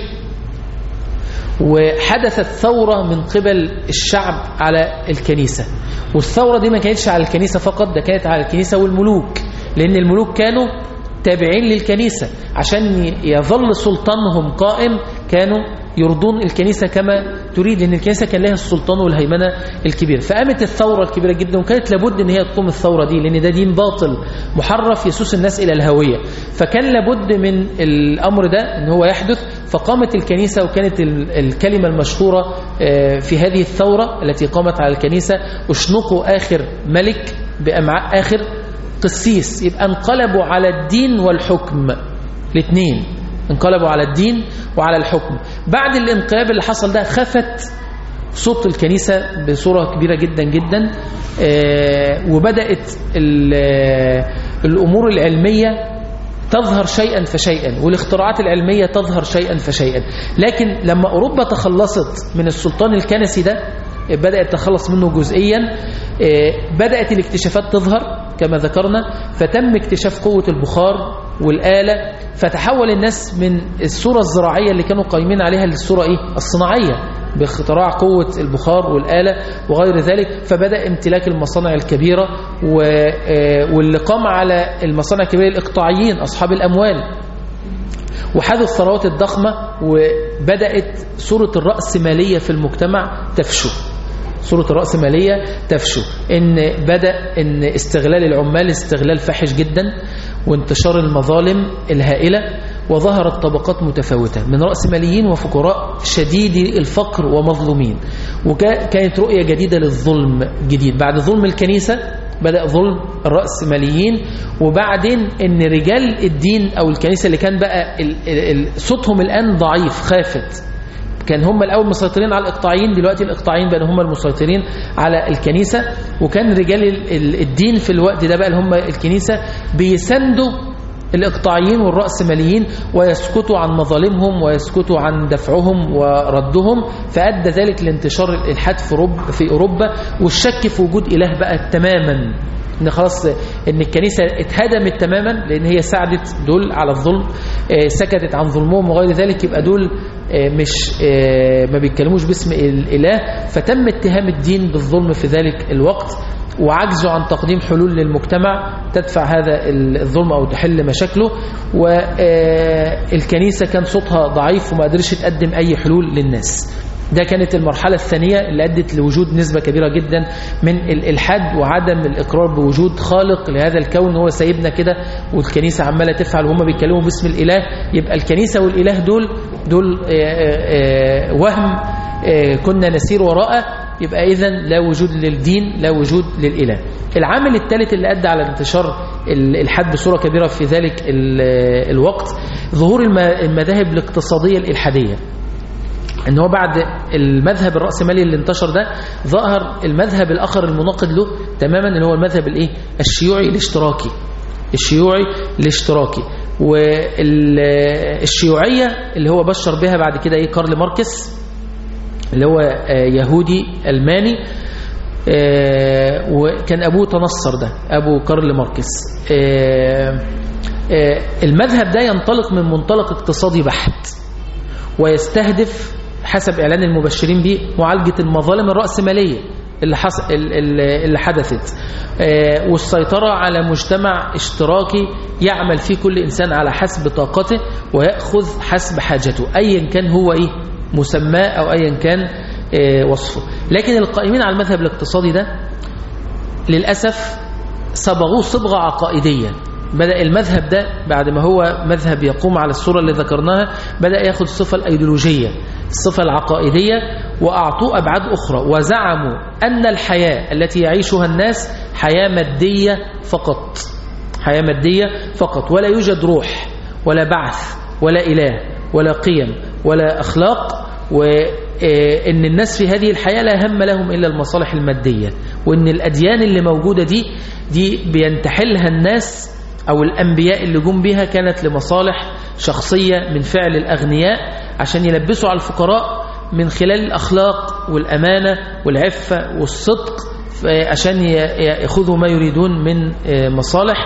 وحدثت ثورة من قبل الشعب على الكنيسة والثورة دي ما كانتش على الكنيسة فقط ده كانت على الكنيسة والملوك لأن الملوك كانوا تابعين للكنيسة عشان يظل سلطانهم قائم كانوا يرضون الكنيسة كما تريد لأن الكنيسة كان لها السلطان والهيمنة الكبيرة فقامت الثورة الكبيرة جدا وكانت لابد أن هي تقوم الثورة دي لأن ده دين باطل محرف يسوس الناس إلى الهوية فكان لابد من الأمر ده أن هو يحدث فقامت الكنيسة وكانت ال- الكلمة المشهورة آه، في هذه الثورة التي قامت على الكنيسة اشنقوا آخر ملك بأمعاء آخر قسيس يبقى انقلبوا على الدين والحكم الاثنين انقلبوا على الدين وعلى الحكم بعد الانقلاب اللي حصل ده خفت صوت الكنيسة بصورة كبيرة جدا جدا آه، وبدأت ال- آه، الأمور العلمية تظهر شيئا فشيئا والاختراعات العلمية تظهر شيئا فشيئا لكن لما أوروبا تخلصت من السلطان الكنسي ده بدأت تخلص منه جزئيا آه، بدأت الاكتشافات تظهر كما ذكرنا فتم اكتشاف قوة البخار والآلة فتحول الناس من الصورة الزراعية اللي كانوا قايمين عليها للصورة إيه؟ الصناعية باختراع قوة البخار والآلة وغير ذلك فبدأ امتلاك المصانع الكبيرة و- آه، واللي قام على المصانع الكبيرة الإقطاعيين أصحاب الأموال وحدث الثروات الضخمة وبدأت صورة الرأسمالية في المجتمع تفشو صورة الرأسمالية تفشو إن بدأ إن استغلال العمال استغلال فاحش جدا وانتشار المظالم الهائلة وظهرت طبقات متفاوتة من رأسماليين وفقراء شديدي الفقر ومظلومين وكانت رؤية جديدة للظلم جديد بعد ظلم الكنيسة بدأ ظلم الرأسماليين وبعدين ان رجال الدين او الكنيسة اللي كان بقى ال- ال- ال- صوتهم الآن ضعيف خافت كان هم الأول مسيطرين على الإقطاعيين دلوقتي الإقطاعيين بقى هم المسيطرين على الكنيسة وكان رجال ال- ال- الدين في الوقت ده بقى اللي هم الكنيسة بيساندوا الإقطاعيين والرأسماليين ويسكتوا عن مظالمهم ويسكتوا عن دفعهم وردهم فأدى ذلك لانتشار الإلحاد في, رب في أوروبا والشك في وجود إله بقى تماما ان خلاص ان الكنيسه اتهدمت تماما لان هي ساعدت دول على الظلم آه، سكتت عن ظلمهم وغير ذلك يبقى دول آه، مش آه، ما بيتكلموش باسم الاله فتم اتهام الدين بالظلم في ذلك الوقت وعجزوا عن تقديم حلول للمجتمع تدفع هذا الظلم او تحل مشاكله والكنيسه كان صوتها ضعيف وما قدرش تقدم اي حلول للناس ده كانت المرحلة الثانية اللي أدت لوجود نسبة كبيرة جدا من الإلحاد وعدم الإقرار بوجود خالق لهذا الكون هو سايبنا كده والكنيسة عمالة تفعل وهم بيتكلموا باسم الإله يبقى الكنيسة والإله دول دول آه، آه، آه، وهم آه، كنا نسير وراءه يبقى إذا لا وجود للدين لا وجود للإله العامل الثالث اللي أدى على انتشار الإلحاد بصورة كبيرة في ذلك ال- الوقت ظهور الم- المذاهب الاقتصادية الإلحادية ان هو بعد المذهب الرأسمالي اللي انتشر ده ظهر المذهب الآخر المناقض له تماما اللي هو المذهب الايه الشيوعي الاشتراكي الشيوعي الاشتراكي والشيوعية اللي هو بشر بها بعد كده ايه كارل ماركس اللي هو يهودي ألماني وكان أبوه تنصر ده أبو كارل ماركس المذهب ده ينطلق من منطلق اقتصادي بحت ويستهدف حسب إعلان المبشرين به معالجة المظالم الرأسمالية اللي, حص... اللي حدثت والسيطرة على مجتمع اشتراكي يعمل فيه كل إنسان على حسب طاقته ويأخذ حسب حاجته أيا كان هو إيه مسماه أو أيا كان وصفه لكن القائمين على المذهب الاقتصادي ده للأسف صبغوه صبغة عقائدية بدأ المذهب ده بعد ما هو مذهب يقوم على الصورة اللي ذكرناها بدأ ياخد الصفة الأيديولوجية الصفة العقائدية وأعطوه أبعاد أخرى وزعموا أن الحياة التي يعيشها الناس حياة مادية فقط حياة مادية فقط ولا يوجد روح ولا بعث ولا إله ولا قيم ولا أخلاق وإن الناس في هذه الحياة لا هم لهم إلا المصالح المادية وإن الأديان اللي موجودة دي دي بينتحلها الناس أو الأنبياء اللي جم بها كانت لمصالح شخصية من فعل الأغنياء عشان يلبسوا على الفقراء من خلال الأخلاق والأمانة والعفة والصدق عشان يأخذوا ما يريدون من مصالح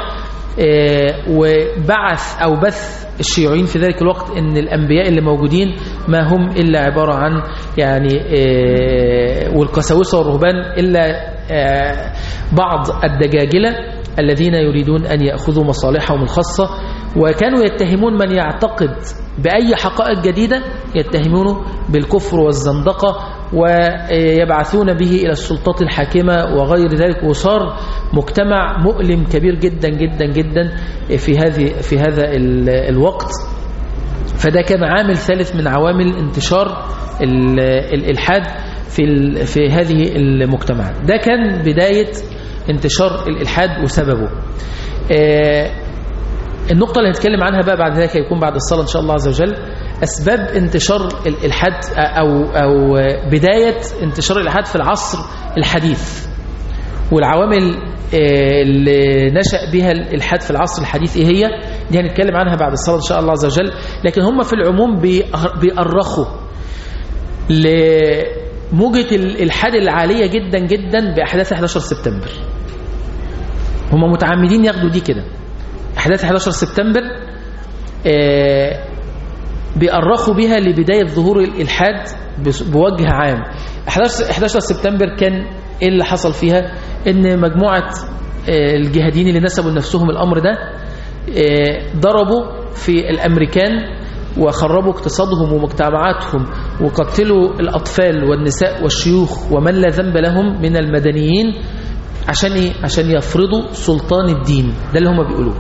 وبعث أو بث الشيوعيين في ذلك الوقت ان الأنبياء اللي موجودين ما هم إلا عبارة عن يعني والقساوسة والرهبان إلا بعض الدجاجلة الذين يريدون أن يأخذوا مصالحهم الخاصة وكانوا يتهمون من يعتقد بأي حقائق جديدة يتهمونه بالكفر والزندقة ويبعثون به إلى السلطات الحاكمة وغير ذلك وصار مجتمع مؤلم كبير جدا جدا جدا في هذه في هذا الوقت فده كان عامل ثالث من عوامل انتشار الإلحاد في في هذه المجتمعات ده كان بداية انتشار الإلحاد وسببه النقطة اللي هنتكلم عنها بقى بعد ذلك هيكون بعد الصلاة إن شاء الله عز وجل أسباب انتشار الإلحاد أو, أو بداية انتشار الإلحاد في العصر الحديث والعوامل اللي نشأ بها الإلحاد في العصر الحديث إيه هي دي هنتكلم عنها بعد الصلاة إن شاء الله عز وجل لكن هم في العموم بيأرخوا لموجة الإلحاد العالية جدا جدا بأحداث 11 سبتمبر هم متعمدين ياخدوا دي كده أحداث 11 سبتمبر آه بيأرخوا بها لبداية ظهور الإلحاد بوجه عام 11 سبتمبر كان إيه اللي حصل فيها إن مجموعة آه الجهاديين اللي نسبوا لنفسهم الأمر ده آه ضربوا في الأمريكان وخربوا اقتصادهم ومجتمعاتهم وقتلوا الأطفال والنساء والشيوخ ومن لا ذنب لهم من المدنيين عشان إيه؟ عشان يفرضوا سلطان الدين ده اللي هم بيقولوه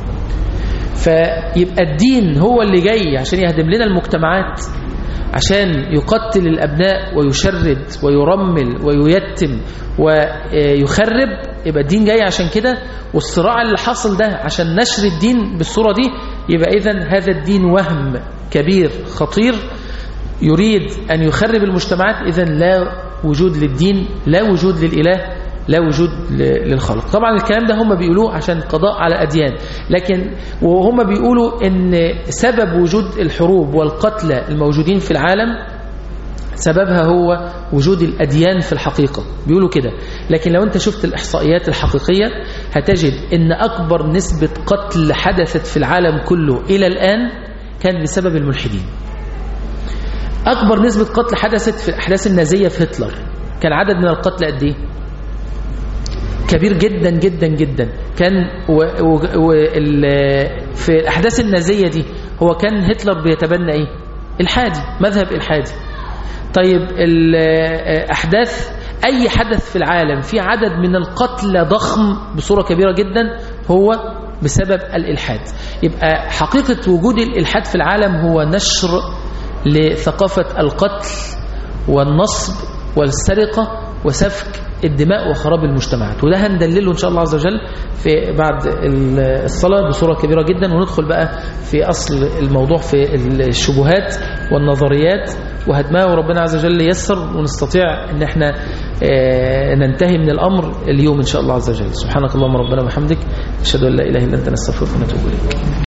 فيبقى الدين هو اللي جاي عشان يهدم لنا المجتمعات عشان يقتل الأبناء ويشرد ويرمل وييتم ويخرب يبقى الدين جاي عشان كده والصراع اللي حصل ده عشان نشر الدين بالصورة دي يبقى إذن هذا الدين وهم كبير خطير يريد أن يخرب المجتمعات إذن لا وجود للدين لا وجود للإله لا وجود للخلق طبعا الكلام ده هم بيقولوه عشان قضاء على أديان لكن وهم بيقولوا ان سبب وجود الحروب والقتلى الموجودين في العالم سببها هو وجود الأديان في الحقيقة بيقولوا كده لكن لو انت شفت الإحصائيات الحقيقية هتجد ان أكبر نسبة قتل حدثت في العالم كله إلى الآن كان بسبب الملحدين أكبر نسبة قتل حدثت في الأحداث النازية في هتلر كان عدد من القتل قد ايه كبير جدا جدا جدا كان و و و في الأحداث النازية دي هو كان هتلر بيتبنى إيه الحادي مذهب الحادي طيب الأحداث أي حدث في العالم في عدد من القتلى ضخم بصورة كبيرة جدا هو بسبب الإلحاد يبقى حقيقة وجود الإلحاد في العالم هو نشر لثقافة القتل والنصب والسرقة وسفك الدماء وخراب المجتمعات وده هندلله إن شاء الله عز وجل في بعد الصلاة بصورة كبيرة جدا وندخل بقى في أصل الموضوع في الشبهات والنظريات وهدمها وربنا عز وجل يسر ونستطيع ان احنا ننتهي من الأمر اليوم إن شاء الله عز وجل سبحانك اللهم ربنا وبحمدك أشهد أن لا إله إلا أنت نستغفرك ونتوب إليك